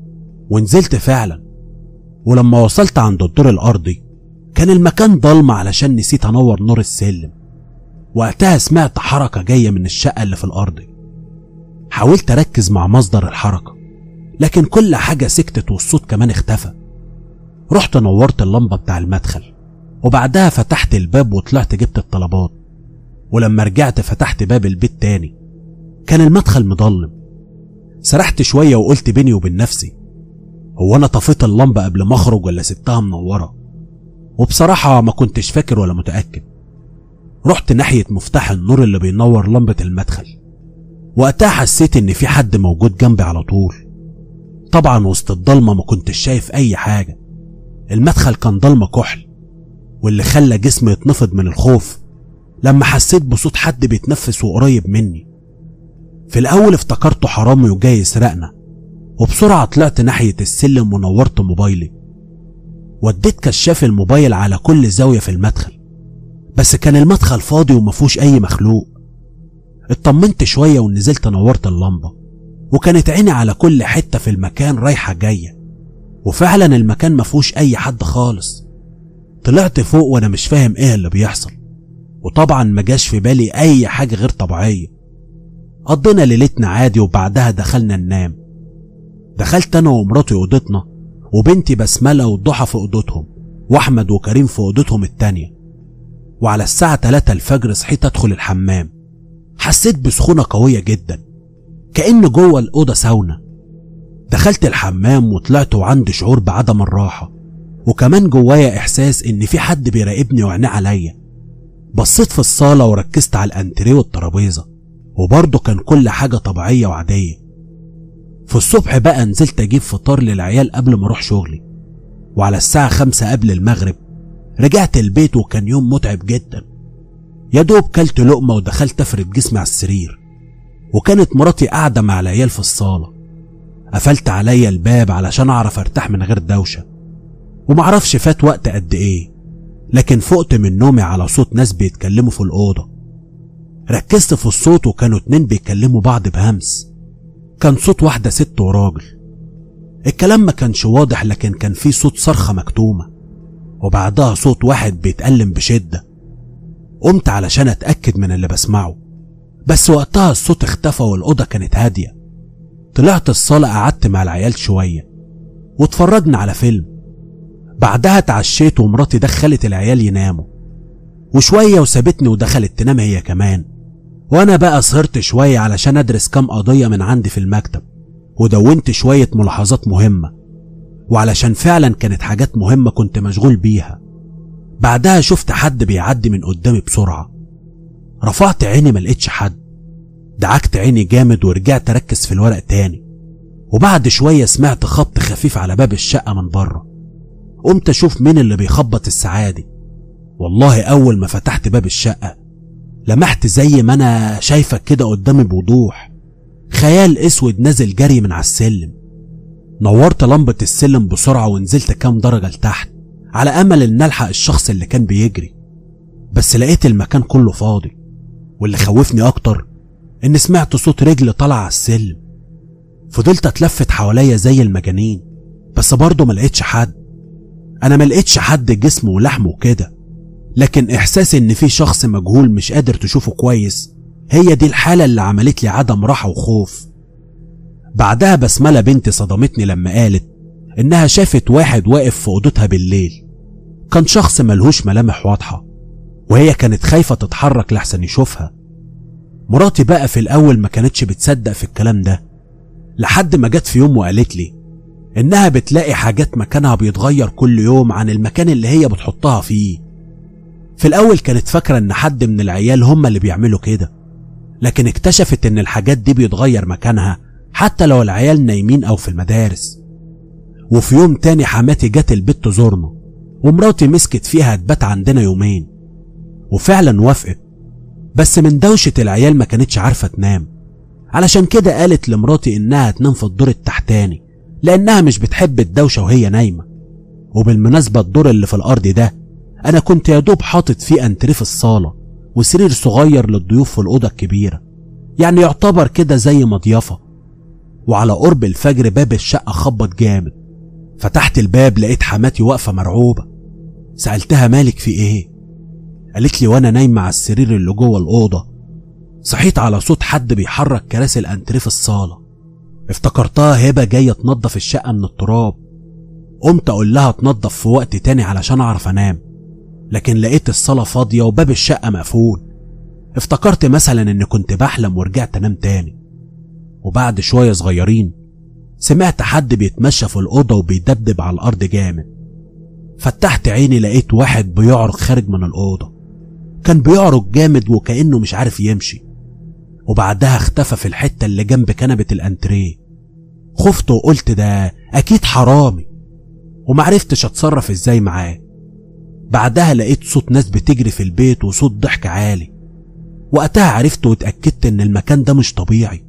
ونزلت فعلا ولما وصلت عند الدور الارضي كان المكان ضلمة علشان نسيت انور نور السلم وقتها سمعت حركة جاية من الشقة اللي في الارض حاولت اركز مع مصدر الحركة لكن كل حاجة سكتت والصوت كمان اختفى رحت نورت اللمبة بتاع المدخل وبعدها فتحت الباب وطلعت جبت الطلبات ولما رجعت فتحت باب البيت تاني كان المدخل مضلم سرحت شوية وقلت بيني وبين نفسي هو أنا طفيت اللمبة قبل ما أخرج ولا سبتها منورة وبصراحة ما كنتش فاكر ولا متأكد رحت ناحية مفتاح النور اللي بينور لمبة المدخل وقتها حسيت إن في حد موجود جنبي على طول طبعا وسط الضلمة ما كنتش شايف أي حاجة المدخل كان ضلمة كحل واللي خلى جسمي يتنفض من الخوف لما حسيت بصوت حد بيتنفس وقريب مني في الأول افتكرته حرامي وجاي يسرقنا وبسرعة طلعت ناحية السلم ونورت موبايلي وديت كشاف الموبايل على كل زاوية في المدخل بس كان المدخل فاضي ومفهوش أي مخلوق اطمنت شوية ونزلت نورت اللمبة وكانت عيني على كل حتة في المكان رايحة جاية وفعلا المكان مفهوش أي حد خالص طلعت فوق وأنا مش فاهم إيه اللي بيحصل وطبعا ما جاش في بالي أي حاجة غير طبيعية قضينا ليلتنا عادي وبعدها دخلنا ننام دخلت أنا ومراتي أوضتنا وبنتي بسملة وضحى في أوضتهم وأحمد وكريم في أوضتهم التانية وعلى الساعة 3 الفجر صحيت أدخل الحمام حسيت بسخونة قوية جدا كأن جوه الأوضة ساونا دخلت الحمام وطلعت وعندي شعور بعدم الراحة وكمان جوايا إحساس إن في حد بيراقبني وعينيه عليا بصيت في الصالة وركزت على الأنتريه والترابيزة وبرضه كان كل حاجة طبيعية وعادية في الصبح بقى نزلت أجيب فطار للعيال قبل ما أروح شغلي وعلى الساعة خمسة قبل المغرب رجعت البيت وكان يوم متعب جدا يا دوب كلت لقمة ودخلت أفرد جسمي على السرير وكانت مراتي قاعدة مع العيال في الصالة قفلت عليا الباب علشان أعرف أرتاح من غير دوشة ومعرفش فات وقت قد إيه لكن فقت من نومي على صوت ناس بيتكلموا في الأوضة ركزت في الصوت وكانوا اتنين بيكلموا بعض بهمس كان صوت واحدة ست وراجل الكلام ما كانش واضح لكن كان فيه صوت صرخة مكتومة وبعدها صوت واحد بيتألم بشدة قمت علشان أتأكد من اللي بسمعه بس وقتها الصوت اختفى والأوضة كانت هادية طلعت الصالة قعدت مع العيال شوية واتفرجنا على فيلم بعدها اتعشيت ومراتي دخلت العيال يناموا وشوية وسابتني ودخلت تنام هي كمان وانا بقى سهرت شوية علشان ادرس كام قضية من عندي في المكتب ودونت شوية ملاحظات مهمة وعلشان فعلا كانت حاجات مهمة كنت مشغول بيها بعدها شفت حد بيعدي من قدامي بسرعة رفعت عيني ما لقيتش حد دعكت عيني جامد ورجعت أركز في الورق تاني وبعد شوية سمعت خبط خفيف على باب الشقة من بره قمت أشوف مين اللي بيخبط الساعة دي والله أول ما فتحت باب الشقة لمحت زي ما أنا شايفك كده قدامي بوضوح خيال اسود نازل جري من على السلم نورت لمبة السلم بسرعة ونزلت كام درجة لتحت على أمل إن ألحق الشخص اللي كان بيجري بس لقيت المكان كله فاضي واللي خوفني أكتر إن سمعت صوت رجل طالع على السلم فضلت أتلفت حواليا زي المجانين بس برضه ما لقيتش حد أنا ما لقيتش حد جسمه ولحمه كده لكن إحساس إن في شخص مجهول مش قادر تشوفه كويس هي دي الحالة اللي عملت لي عدم راحة وخوف بعدها بسملة بنتي صدمتني لما قالت إنها شافت واحد واقف في أوضتها بالليل كان شخص ملهوش ملامح واضحة وهي كانت خايفة تتحرك لحسن يشوفها مراتي بقى في الأول ما كانتش بتصدق في الكلام ده لحد ما جت في يوم وقالت لي إنها بتلاقي حاجات مكانها بيتغير كل يوم عن المكان اللي هي بتحطها فيه في الأول كانت فاكرة إن حد من العيال هم اللي بيعملوا كده لكن اكتشفت إن الحاجات دي بيتغير مكانها حتى لو العيال نايمين أو في المدارس وفي يوم تاني حماتي جت البيت تزورنا ومراتي مسكت فيها تبات عندنا يومين وفعلا وافقت بس من دوشة العيال ما كانتش عارفة تنام علشان كده قالت لمراتي إنها تنام في الدور التحتاني لأنها مش بتحب الدوشة وهي نايمة وبالمناسبة الدور اللي في الأرض ده أنا كنت يا دوب حاطط فيه أنتريه في الصالة وسرير صغير للضيوف في الأوضة الكبيرة يعني يعتبر كده زي مضيفة وعلى قرب الفجر باب الشقة خبط جامد فتحت الباب لقيت حماتي واقفة مرعوبة سألتها مالك في ايه قالت لي وانا نايمة على السرير اللي جوه الأوضة صحيت على صوت حد بيحرك كراسي الأنتريه في الصالة افتكرتها هبة جاية تنظف الشقة من التراب قمت أقول لها تنظف في وقت تاني علشان أعرف أنام لكن لقيت الصالة فاضية وباب الشقة مقفول افتكرت مثلا إني كنت بحلم ورجعت أنام تاني وبعد شوية صغيرين سمعت حد بيتمشى في الأوضة وبيدبدب على الأرض جامد فتحت عيني لقيت واحد بيعرج خارج من الأوضة كان بيعرج جامد وكأنه مش عارف يمشي وبعدها اختفى في الحتة اللي جنب كنبة الأنتريه خفت وقلت ده أكيد حرامي ومعرفتش أتصرف إزاي معاه بعدها لقيت صوت ناس بتجري في البيت وصوت ضحك عالي وقتها عرفت واتأكدت إن المكان ده مش طبيعي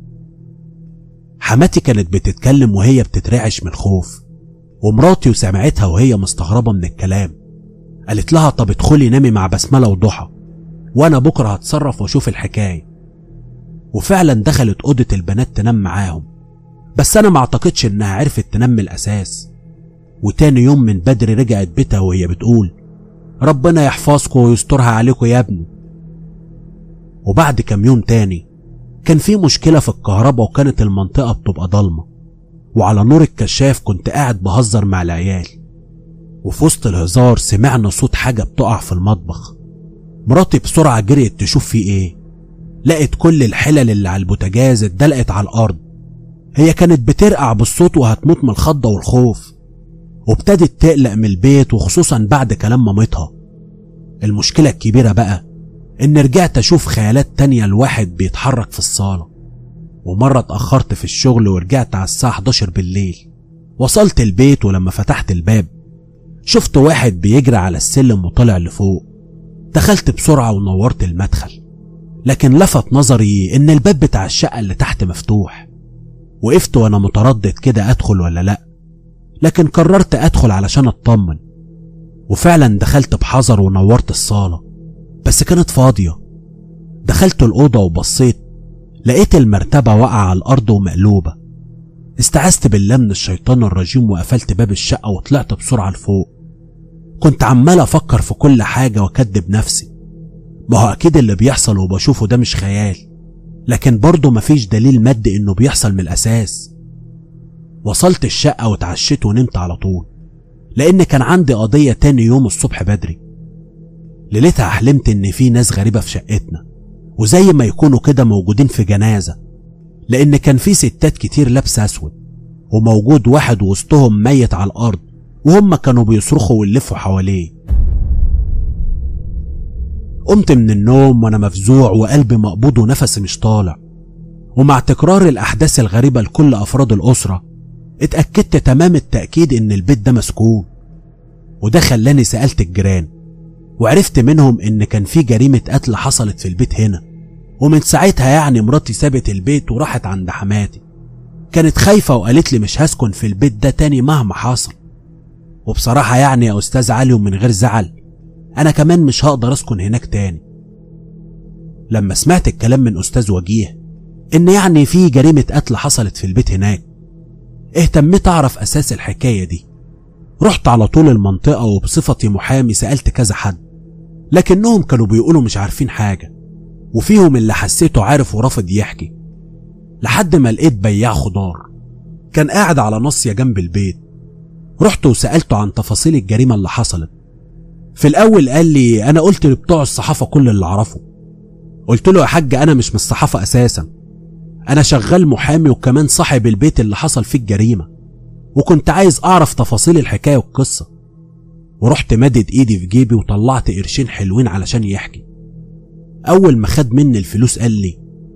حماتي كانت بتتكلم وهي بتترعش من الخوف ومراتي وسمعتها وهي مستغربة من الكلام قالت لها طب ادخلي نامي مع بسملة وضحى وانا بكرة هتصرف واشوف الحكاية وفعلا دخلت أوضة البنات تنام معاهم بس انا ما اعتقدش انها عرفت تنام من الاساس وتاني يوم من بدري رجعت بيتها وهي بتقول ربنا يحفظكم ويسترها عليكم يا ابني وبعد كام يوم تاني كان في مشكلة في الكهرباء وكانت المنطقة بتبقى ضلمة وعلى نور الكشاف كنت قاعد بهزر مع العيال وفي وسط الهزار سمعنا صوت حاجة بتقع في المطبخ مراتي بسرعة جريت تشوف في ايه لقت كل الحلل اللي على البوتاجاز اتدلقت على الأرض هي كانت بترقع بالصوت وهتموت من الخضة والخوف وابتدت تقلق من البيت وخصوصا بعد كلام مامتها المشكلة الكبيرة بقى إن رجعت أشوف خيالات تانية لواحد بيتحرك في الصالة ومرة اتأخرت في الشغل ورجعت على الساعة 11 بالليل وصلت البيت ولما فتحت الباب شفت واحد بيجري على السلم وطلع لفوق دخلت بسرعة ونورت المدخل لكن لفت نظري إن الباب بتاع الشقة اللي تحت مفتوح وقفت وأنا متردد كده أدخل ولا لأ لكن قررت أدخل علشان أطمن وفعلا دخلت بحذر ونورت الصالة بس كانت فاضية دخلت الأوضة وبصيت لقيت المرتبة واقعة على الأرض ومقلوبة استعذت بالله من الشيطان الرجيم وقفلت باب الشقة وطلعت بسرعة لفوق كنت عمال أفكر في كل حاجة وأكدب نفسي ما هو أكيد اللي بيحصل وبشوفه ده مش خيال لكن برضه مفيش دليل مادي إنه بيحصل من الأساس وصلت الشقة واتعشيت ونمت على طول لأن كان عندي قضية تاني يوم الصبح بدري ليلتها حلمت إن في ناس غريبة في شقتنا وزي ما يكونوا كده موجودين في جنازة لأن كان في ستات كتير لابسة أسود وموجود واحد وسطهم ميت على الأرض وهم كانوا بيصرخوا ويلفوا حواليه قمت من النوم وانا مفزوع وقلبي مقبوض ونفسي مش طالع ومع تكرار الاحداث الغريبه لكل افراد الاسره اتاكدت تمام التاكيد ان البيت ده مسكون وده خلاني سالت الجيران وعرفت منهم ان كان في جريمه قتل حصلت في البيت هنا ومن ساعتها يعني مراتي سابت البيت وراحت عند حماتي كانت خايفه وقالت لي مش هسكن في البيت ده تاني مهما حصل وبصراحه يعني يا استاذ علي ومن غير زعل انا كمان مش هقدر اسكن هناك تاني لما سمعت الكلام من استاذ وجيه ان يعني في جريمه قتل حصلت في البيت هناك اهتميت اعرف اساس الحكايه دي رحت على طول المنطقه وبصفتي محامي سالت كذا حد لكنهم كانوا بيقولوا مش عارفين حاجه وفيهم اللي حسيته عارف ورافض يحكي لحد ما لقيت بياع خضار كان قاعد على ناصيه جنب البيت رحت وسالته عن تفاصيل الجريمه اللي حصلت في الاول قال لي انا قلت لبتوع الصحافه كل اللي اعرفه قلت له يا حاج انا مش من الصحافه اساسا انا شغال محامي وكمان صاحب البيت اللي حصل فيه الجريمه وكنت عايز اعرف تفاصيل الحكايه والقصه ورحت مدد ايدي في جيبي وطلعت قرشين حلوين علشان يحكي اول ما خد مني الفلوس قال لي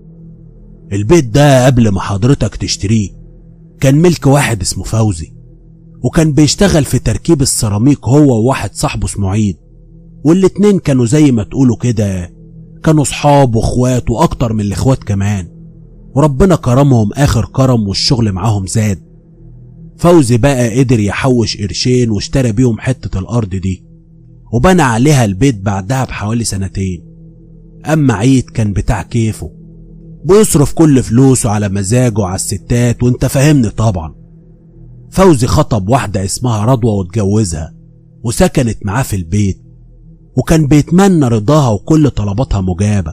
البيت ده قبل ما حضرتك تشتريه كان ملك واحد اسمه فوزي وكان بيشتغل في تركيب السيراميك هو وواحد صاحبه اسمه عيد والاتنين كانوا زي ما تقولوا كده كانوا صحاب واخوات واكتر من الاخوات كمان وربنا كرمهم اخر كرم والشغل معاهم زاد فوزي بقى قدر يحوش قرشين واشترى بيهم حتة الارض دي وبنى عليها البيت بعدها بحوالي سنتين اما عيد كان بتاع كيفه بيصرف كل فلوسه على مزاجه على الستات وانت فاهمني طبعا فوزي خطب واحدة اسمها رضوى واتجوزها وسكنت معاه في البيت وكان بيتمنى رضاها وكل طلباتها مجابة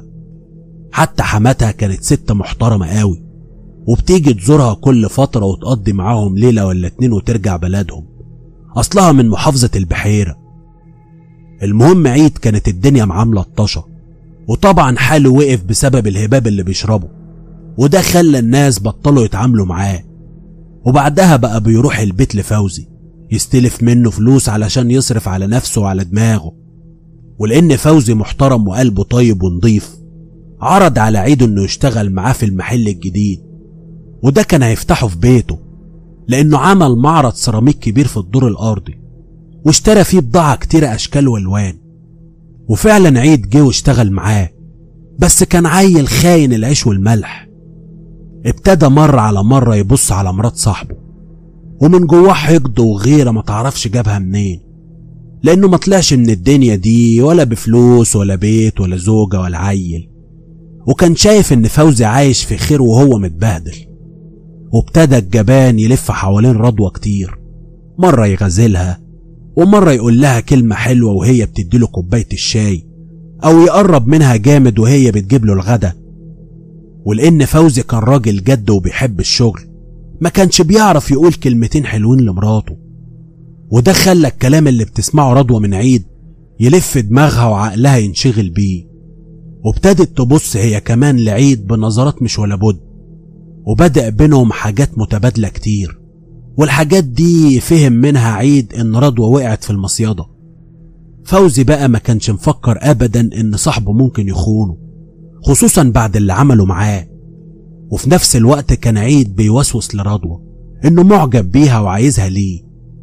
حتى حماتها كانت ست محترمة قوي وبتيجي تزورها كل فترة وتقضي معاهم ليلة ولا اتنين وترجع بلدهم أصلها من محافظة البحيرة المهم عيد كانت الدنيا معاملة الطشة وطبعا حاله وقف بسبب الهباب اللي بيشربه وده خلى الناس بطلوا يتعاملوا معاه وبعدها بقى بيروح البيت لفوزي يستلف منه فلوس علشان يصرف على نفسه وعلى دماغه ولأن فوزي محترم وقلبه طيب ونضيف عرض على عيد انه يشتغل معاه في المحل الجديد وده كان هيفتحه في بيته لانه عمل معرض سيراميك كبير في الدور الارضي واشترى فيه بضاعة كتيرة اشكال والوان وفعلا عيد جه واشتغل معاه بس كان عيل خاين العيش والملح ابتدى مرة على مرة يبص على مرات صاحبه ومن جواه حقد وغيرة ما تعرفش جابها منين لأنه ما طلعش من الدنيا دي ولا بفلوس ولا بيت ولا زوجة ولا عيل وكان شايف إن فوزي عايش في خير وهو متبهدل وابتدى الجبان يلف حوالين رضوى كتير مرة يغازلها ومرة يقول لها كلمة حلوة وهي بتديله كوباية الشاي أو يقرب منها جامد وهي بتجيب له الغدا ولأن فوزي كان راجل جد وبيحب الشغل ما كانش بيعرف يقول كلمتين حلوين لمراته وده خلى الكلام اللي بتسمعه رضوى من عيد يلف دماغها وعقلها ينشغل بيه وابتدت تبص هي كمان لعيد بنظرات مش ولا بد وبدأ بينهم حاجات متبادلة كتير والحاجات دي فهم منها عيد ان رضوى وقعت في المصيدة فوزي بقى ما كانش مفكر ابدا ان صاحبه ممكن يخونه خصوصا بعد اللي عمله معاه وفي نفس الوقت كان عيد بيوسوس لرضوى انه معجب بيها وعايزها ليه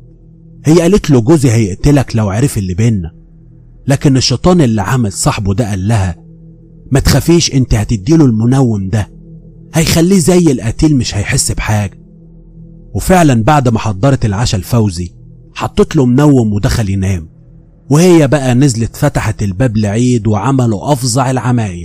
هي قالت له جوزي هيقتلك لو عرف اللي بينا لكن الشيطان اللي عمل صاحبه ده قال لها ما تخافيش انت هتديله المنوم ده هيخليه زي القتيل مش هيحس بحاجة وفعلا بعد ما حضرت العشاء لفوزي حطت له منوم ودخل ينام وهي بقى نزلت فتحت الباب لعيد وعملوا أفظع العمايل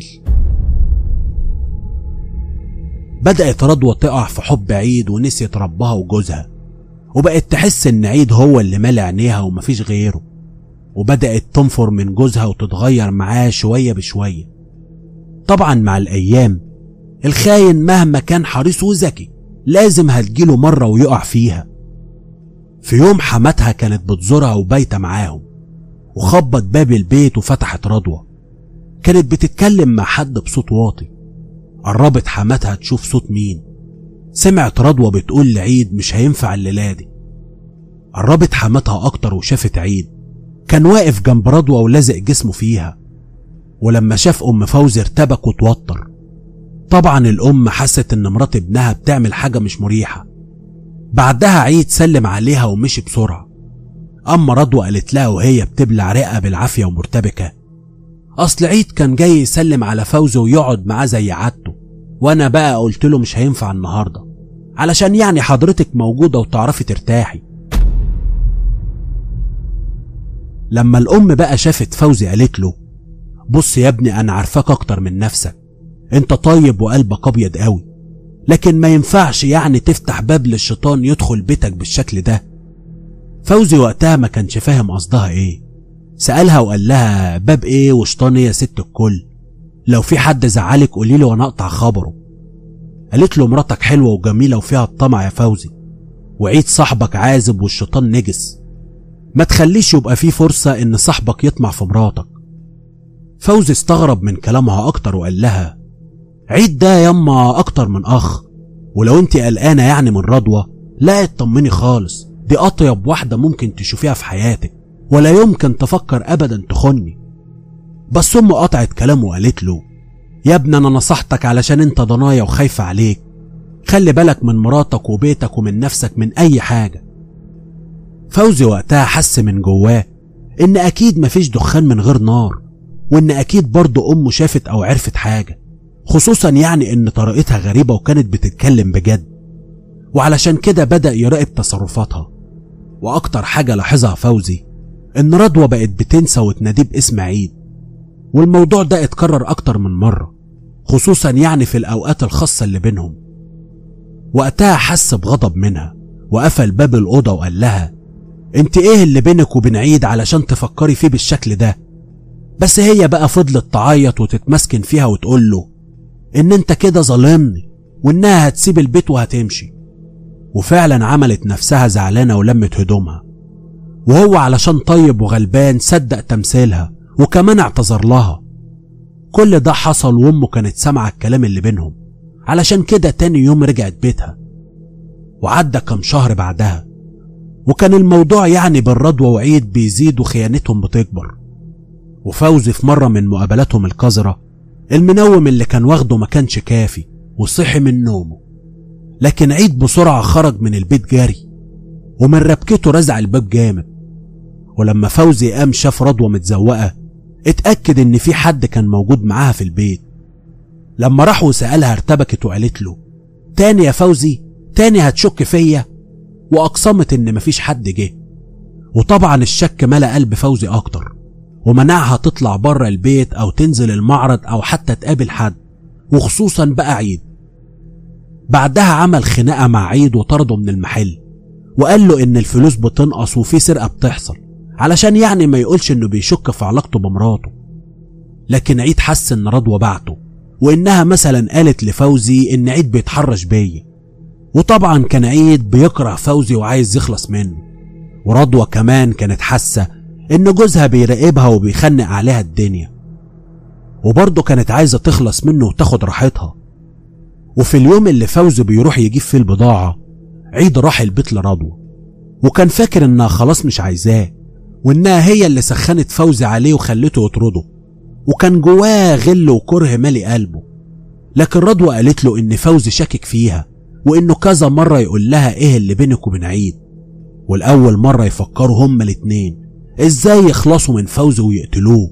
بدأت رضوى تقع في حب عيد ونسيت ربها وجوزها وبقت تحس ان عيد هو اللي مالي عينيها ومفيش غيره وبدأت تنفر من جوزها وتتغير معاه شوية بشوية طبعا مع الأيام الخاين مهما كان حريص وذكي لازم هتجيله مرة ويقع فيها في يوم حماتها كانت بتزورها وبايتة معاهم وخبط باب البيت وفتحت رضوى كانت بتتكلم مع حد بصوت واطي قربت حماتها تشوف صوت مين سمعت رضوى بتقول لعيد مش هينفع الليلة دي قربت حماتها أكتر وشافت عيد كان واقف جنب رضوى ولازق جسمه فيها ولما شاف أم فوزي ارتبك وتوتر طبعا الأم حست إن مرات ابنها بتعمل حاجة مش مريحة بعدها عيد سلم عليها ومشي بسرعة أما رضوى قالت لها وهي بتبلع رئة بالعافية ومرتبكة أصل عيد كان جاي يسلم على فوزي ويقعد معاه زي عادته وأنا بقى قلت له مش هينفع النهاردة علشان يعني حضرتك موجودة وتعرفي ترتاحي لما الأم بقى شافت فوزي قالت له بص يا ابني أنا عارفاك أكتر من نفسك أنت طيب وقلبك أبيض قوي لكن ما ينفعش يعني تفتح باب للشيطان يدخل بيتك بالشكل ده فوزي وقتها ما كانش فاهم قصدها ايه سألها وقال لها باب ايه وشيطان ايه يا ست الكل لو في حد زعلك قولي له وانا اقطع خبره قالت له مراتك حلوه وجميله وفيها الطمع يا فوزي وعيد صاحبك عازب والشيطان نجس ما تخليش يبقى في فرصه ان صاحبك يطمع في مراتك فوزي استغرب من كلامها اكتر وقال لها عيد ده ياما اكتر من اخ ولو انت قلقانه يعني من رضوى لا اطمني خالص دي اطيب واحده ممكن تشوفيها في حياتك ولا يمكن تفكر ابدا تخني بس امه قطعت كلامه وقالت له يا ابني انا نصحتك علشان انت ضنايا وخايفه عليك خلي بالك من مراتك وبيتك ومن نفسك من اي حاجه فوزي وقتها حس من جواه ان اكيد مفيش دخان من غير نار وان اكيد برضه امه شافت او عرفت حاجه خصوصا يعني ان طريقتها غريبه وكانت بتتكلم بجد وعلشان كده بدا يراقب تصرفاتها واكتر حاجه لاحظها فوزي ان رضوى بقت بتنسى وتناديه باسم عيد والموضوع ده اتكرر اكتر من مره خصوصا يعني في الاوقات الخاصه اللي بينهم وقتها حس بغضب منها وقفل باب الاوضه وقال لها انت ايه اللي بينك وبين عيد علشان تفكري فيه بالشكل ده بس هي بقى فضلت تعيط وتتمسكن فيها وتقول له ان انت كده ظالمني وانها هتسيب البيت وهتمشي وفعلا عملت نفسها زعلانة ولمت هدومها وهو علشان طيب وغلبان صدق تمثيلها وكمان اعتذر لها كل ده حصل وامه كانت سامعة الكلام اللي بينهم علشان كده تاني يوم رجعت بيتها وعدى كم شهر بعدها وكان الموضوع يعني بين رضوى وعيد بيزيد وخيانتهم بتكبر وفوزي في مرة من مقابلاتهم القذرة المنوم اللي كان واخده ما كانش كافي وصحي من نومه لكن عيد بسرعة خرج من البيت جري ومن ربكته رزع الباب جامد ولما فوزي قام شاف رضوى متزوقة اتأكد ان في حد كان موجود معاها في البيت لما راح وسألها ارتبكت وقالت له تاني يا فوزي تاني هتشك فيا وأقسمت ان مفيش حد جه وطبعا الشك ملا قلب فوزي اكتر ومنعها تطلع بره البيت او تنزل المعرض او حتى تقابل حد وخصوصا بقى عيد بعدها عمل خناقة مع عيد وطرده من المحل وقال له ان الفلوس بتنقص وفي سرقة بتحصل علشان يعني ما يقولش انه بيشك في علاقته بمراته لكن عيد حس ان رضوى بعته وانها مثلا قالت لفوزي ان عيد بيتحرش بيا وطبعا كان عيد بيكره فوزي وعايز يخلص منه ورضوى كمان كانت حاسة ان جوزها بيراقبها وبيخنق عليها الدنيا وبرضه كانت عايزة تخلص منه وتاخد راحتها وفي اليوم اللي فوزي بيروح يجيب فيه البضاعة عيد راح البيت لرضوى وكان فاكر انها خلاص مش عايزاه وانها هي اللي سخنت فوزي عليه وخلته يطرده وكان جواه غل وكره مالي قلبه لكن رضوى قالت له ان فوزي شاكك فيها وانه كذا مرة يقول لها ايه اللي بينك وبين عيد والاول مرة يفكروا هما الاتنين ازاي يخلصوا من فوزي ويقتلوه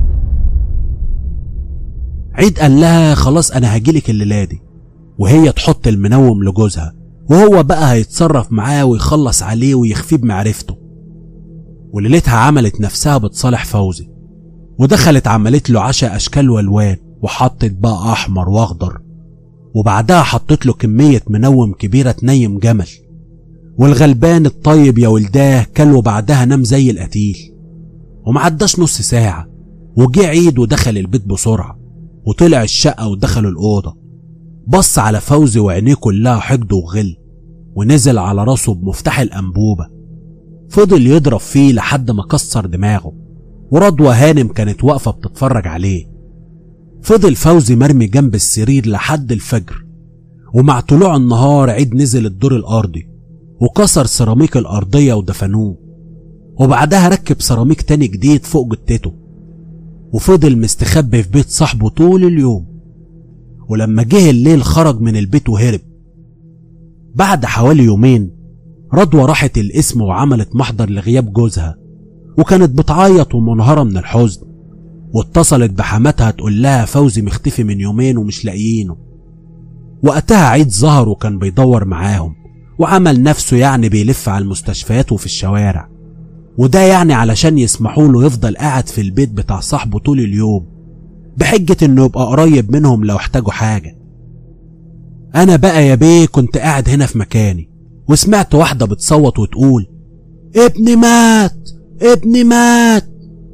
عيد قال لها خلاص انا هجيلك الليله دي وهي تحط المنوم لجوزها وهو بقى هيتصرف معاه ويخلص عليه ويخفيه بمعرفته وليلتها عملت نفسها بتصالح فوزي ودخلت عملت له عشاء اشكال والوان وحطت بقى احمر واخضر وبعدها حطت له كمية منوم كبيرة تنيم جمل والغلبان الطيب يا ولداه كل وبعدها نام زي القتيل ومعداش نص ساعة وجه عيد ودخل البيت بسرعة وطلع الشقة ودخلوا الأوضة بص على فوزي وعينيه كلها حقد وغل ونزل على راسه بمفتاح الأنبوبة فضل يضرب فيه لحد ما كسر دماغه ورضوى هانم كانت واقفة بتتفرج عليه فضل فوزي مرمي جنب السرير لحد الفجر ومع طلوع النهار عيد نزل الدور الأرضي وكسر سيراميك الأرضية ودفنوه وبعدها ركب سيراميك تاني جديد فوق جتته وفضل مستخبي في بيت صاحبه طول اليوم ولما جه الليل خرج من البيت وهرب بعد حوالي يومين رضوى راحت القسم وعملت محضر لغياب جوزها وكانت بتعيط ومنهارة من الحزن واتصلت بحماتها تقول لها فوزي مختفي من يومين ومش لاقيينه وقتها عيد ظهر وكان بيدور معاهم وعمل نفسه يعني بيلف على المستشفيات وفي الشوارع وده يعني علشان يسمحوا له يفضل قاعد في البيت بتاع صاحبه طول اليوم بحجة انه يبقى قريب منهم لو احتاجوا حاجة انا بقى يا بيه كنت قاعد هنا في مكاني وسمعت واحدة بتصوت وتقول ابني مات ابني مات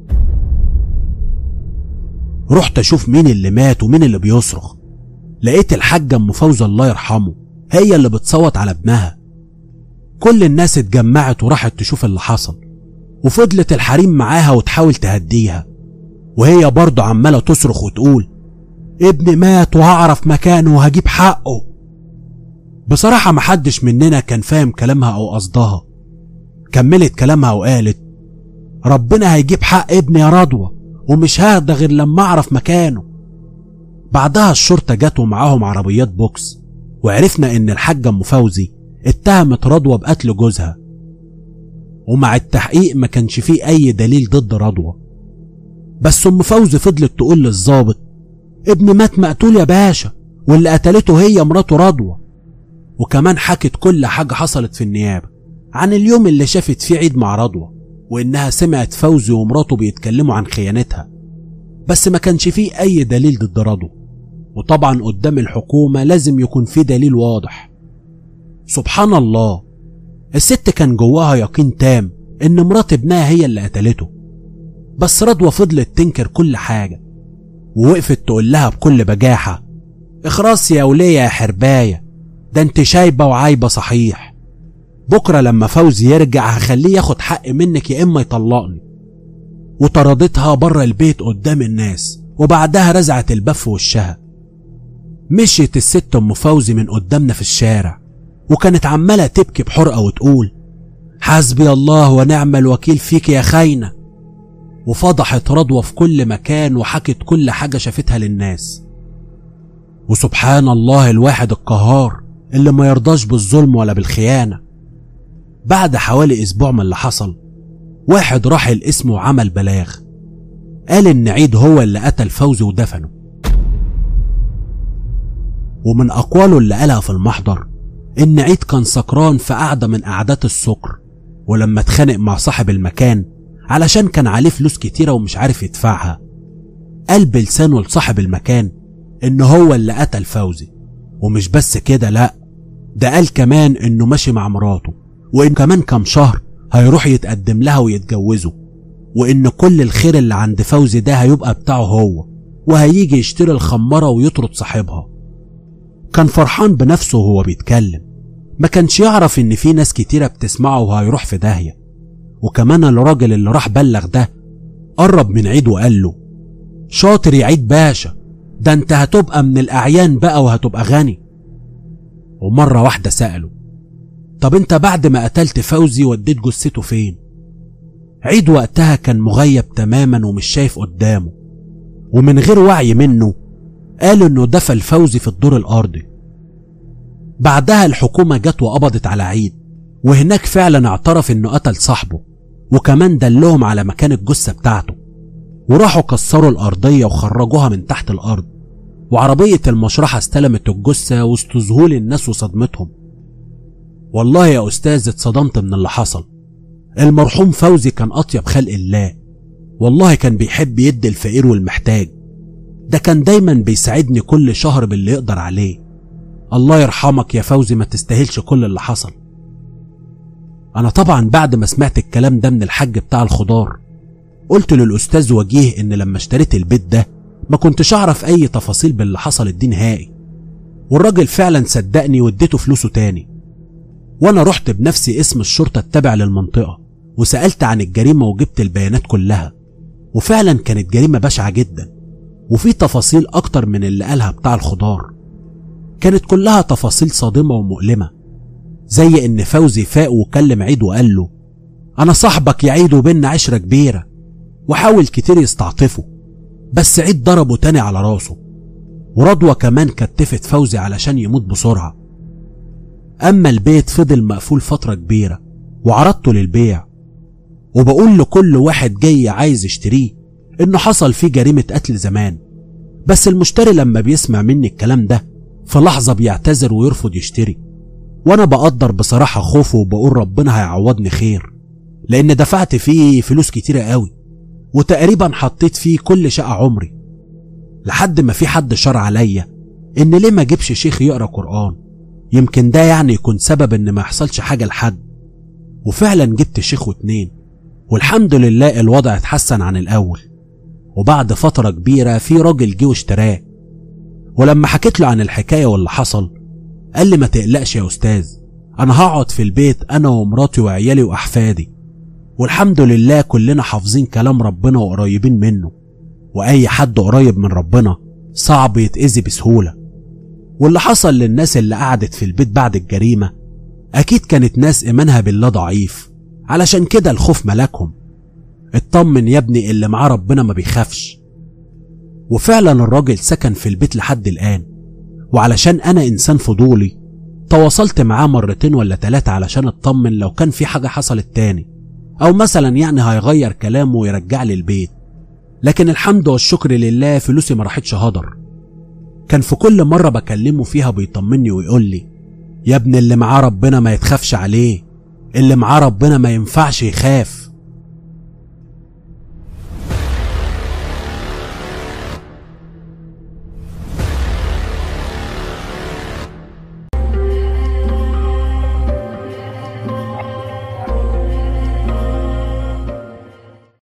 رحت اشوف مين اللي مات ومين اللي بيصرخ لقيت الحاجة ام فوزة الله يرحمه هي اللي بتصوت على ابنها كل الناس اتجمعت وراحت تشوف اللي حصل وفضلت الحريم معاها وتحاول تهديها وهي برضه عمالة تصرخ وتقول ابني مات وهعرف مكانه وهجيب حقه بصراحة محدش مننا كان فاهم كلامها أو قصدها كملت كلامها وقالت ربنا هيجيب حق ابني يا رضوى ومش ههدى غير لما أعرف مكانه بعدها الشرطة جت ومعاهم عربيات بوكس وعرفنا إن الحاجة أم فوزي اتهمت رضوى بقتل جوزها ومع التحقيق ما كانش فيه أي دليل ضد رضوى بس أم فوزي فضلت تقول للظابط ابني مات مقتول يا باشا واللي قتلته هي مراته رضوى وكمان حكت كل حاجة حصلت في النيابة عن اليوم اللي شافت فيه عيد مع رضوى وإنها سمعت فوزي ومراته بيتكلموا عن خيانتها بس ما كانش فيه أي دليل ضد رضوى وطبعا قدام الحكومة لازم يكون في دليل واضح سبحان الله الست كان جواها يقين تام إن مرات ابنها هي اللي قتلته بس رضوى فضلت تنكر كل حاجة ووقفت تقول لها بكل بجاحة اخرس يا ولية يا حرباية ده انت شايبة وعايبة صحيح بكرة لما فوزي يرجع هخليه ياخد حق منك يا إما يطلقني وطردتها بره البيت قدام الناس وبعدها رزعت الباب في وشها مشيت الست ام فوزي من قدامنا في الشارع وكانت عماله تبكي بحرقه وتقول حسبي الله ونعم الوكيل فيك يا خاينه وفضحت رضوى في كل مكان وحكت كل حاجه شافتها للناس وسبحان الله الواحد القهار اللي ما يرضاش بالظلم ولا بالخيانه بعد حوالي اسبوع من اللي حصل واحد راح القسم وعمل بلاغ قال ان عيد هو اللي قتل فوزي ودفنه ومن اقواله اللي قالها في المحضر ان عيد كان سكران في قعده من قعدات السكر ولما اتخانق مع صاحب المكان علشان كان عليه فلوس كتيره ومش عارف يدفعها قال بلسانه لصاحب المكان ان هو اللي قتل فوزي ومش بس كده لا ده قال كمان انه ماشي مع مراته وان كمان كام شهر هيروح يتقدم لها ويتجوزوا وان كل الخير اللي عند فوزي ده هيبقى بتاعه هو وهيجي يشتري الخمارة ويطرد صاحبها كان فرحان بنفسه وهو بيتكلم ما كانش يعرف ان في ناس كتيرة بتسمعه وهيروح في داهية وكمان الراجل اللي راح بلغ ده قرب من عيد وقال له شاطر يا عيد باشا ده انت هتبقى من الاعيان بقى وهتبقى غني ومرة واحدة سأله طب انت بعد ما قتلت فوزي وديت جثته فين عيد وقتها كان مغيب تماما ومش شايف قدامه ومن غير وعي منه قال انه دفن فوزي في الدور الارضي بعدها الحكومة جت وقبضت على عيد وهناك فعلا اعترف انه قتل صاحبه وكمان دلهم على مكان الجثة بتاعته وراحوا كسروا الأرضية وخرجوها من تحت الأرض وعربية المشرحة استلمت الجثة وسط ذهول الناس وصدمتهم والله يا أستاذ اتصدمت من اللي حصل المرحوم فوزي كان أطيب خلق الله والله كان بيحب يدي الفقير والمحتاج ده كان دايما بيساعدني كل شهر باللي يقدر عليه الله يرحمك يا فوزي ما تستاهلش كل اللي حصل أنا طبعا بعد ما سمعت الكلام ده من الحاج بتاع الخضار قلت للأستاذ وجيه إن لما اشتريت البيت ده ما كنتش أعرف أي تفاصيل باللي حصل دي نهائي والراجل فعلا صدقني واديته فلوسه تاني وأنا رحت بنفسي اسم الشرطة التابع للمنطقة وسألت عن الجريمة وجبت البيانات كلها وفعلا كانت جريمة بشعة جدا وفي تفاصيل أكتر من اللي قالها بتاع الخضار كانت كلها تفاصيل صادمة ومؤلمة زي إن فوزي فاق وكلم عيد وقال له أنا صاحبك يا عيد وبينا عشرة كبيرة وحاول كتير يستعطفه بس عيد ضربه تاني على راسه ورضوى كمان كتفت فوزي علشان يموت بسرعة أما البيت فضل مقفول فترة كبيرة وعرضته للبيع وبقول لكل واحد جاي عايز يشتريه إنه حصل فيه جريمة قتل زمان بس المشتري لما بيسمع مني الكلام ده في لحظة بيعتذر ويرفض يشتري وأنا بقدر بصراحة خوفه وبقول ربنا هيعوضني خير لأن دفعت فيه فلوس كتيرة قوي وتقريبا حطيت فيه كل شقة عمري لحد ما في حد شر عليا إن ليه ما جيبش شيخ يقرأ قرآن يمكن ده يعني يكون سبب إن ما يحصلش حاجة لحد وفعلا جبت شيخ واتنين والحمد لله الوضع اتحسن عن الأول وبعد فترة كبيرة في راجل جه واشتراه ولما حكيت له عن الحكاية واللي حصل قال لي ما تقلقش يا أستاذ أنا هقعد في البيت أنا ومراتي وعيالي وأحفادي والحمد لله كلنا حافظين كلام ربنا وقريبين منه وأي حد قريب من ربنا صعب يتأذي بسهولة واللي حصل للناس اللي قعدت في البيت بعد الجريمة أكيد كانت ناس إيمانها بالله ضعيف علشان كده الخوف ملاكهم اطمن يا ابني اللي معاه ربنا ما بيخافش وفعلا الراجل سكن في البيت لحد الآن وعلشان أنا إنسان فضولي تواصلت معاه مرتين ولا تلاتة علشان اطمن لو كان في حاجة حصلت تاني أو مثلا يعني هيغير كلامه ويرجع لي البيت لكن الحمد والشكر لله فلوسي ما راحتش هدر كان في كل مرة بكلمه فيها بيطمني ويقول لي يا ابن اللي معاه ربنا ما يتخافش عليه اللي معاه ربنا ما ينفعش يخاف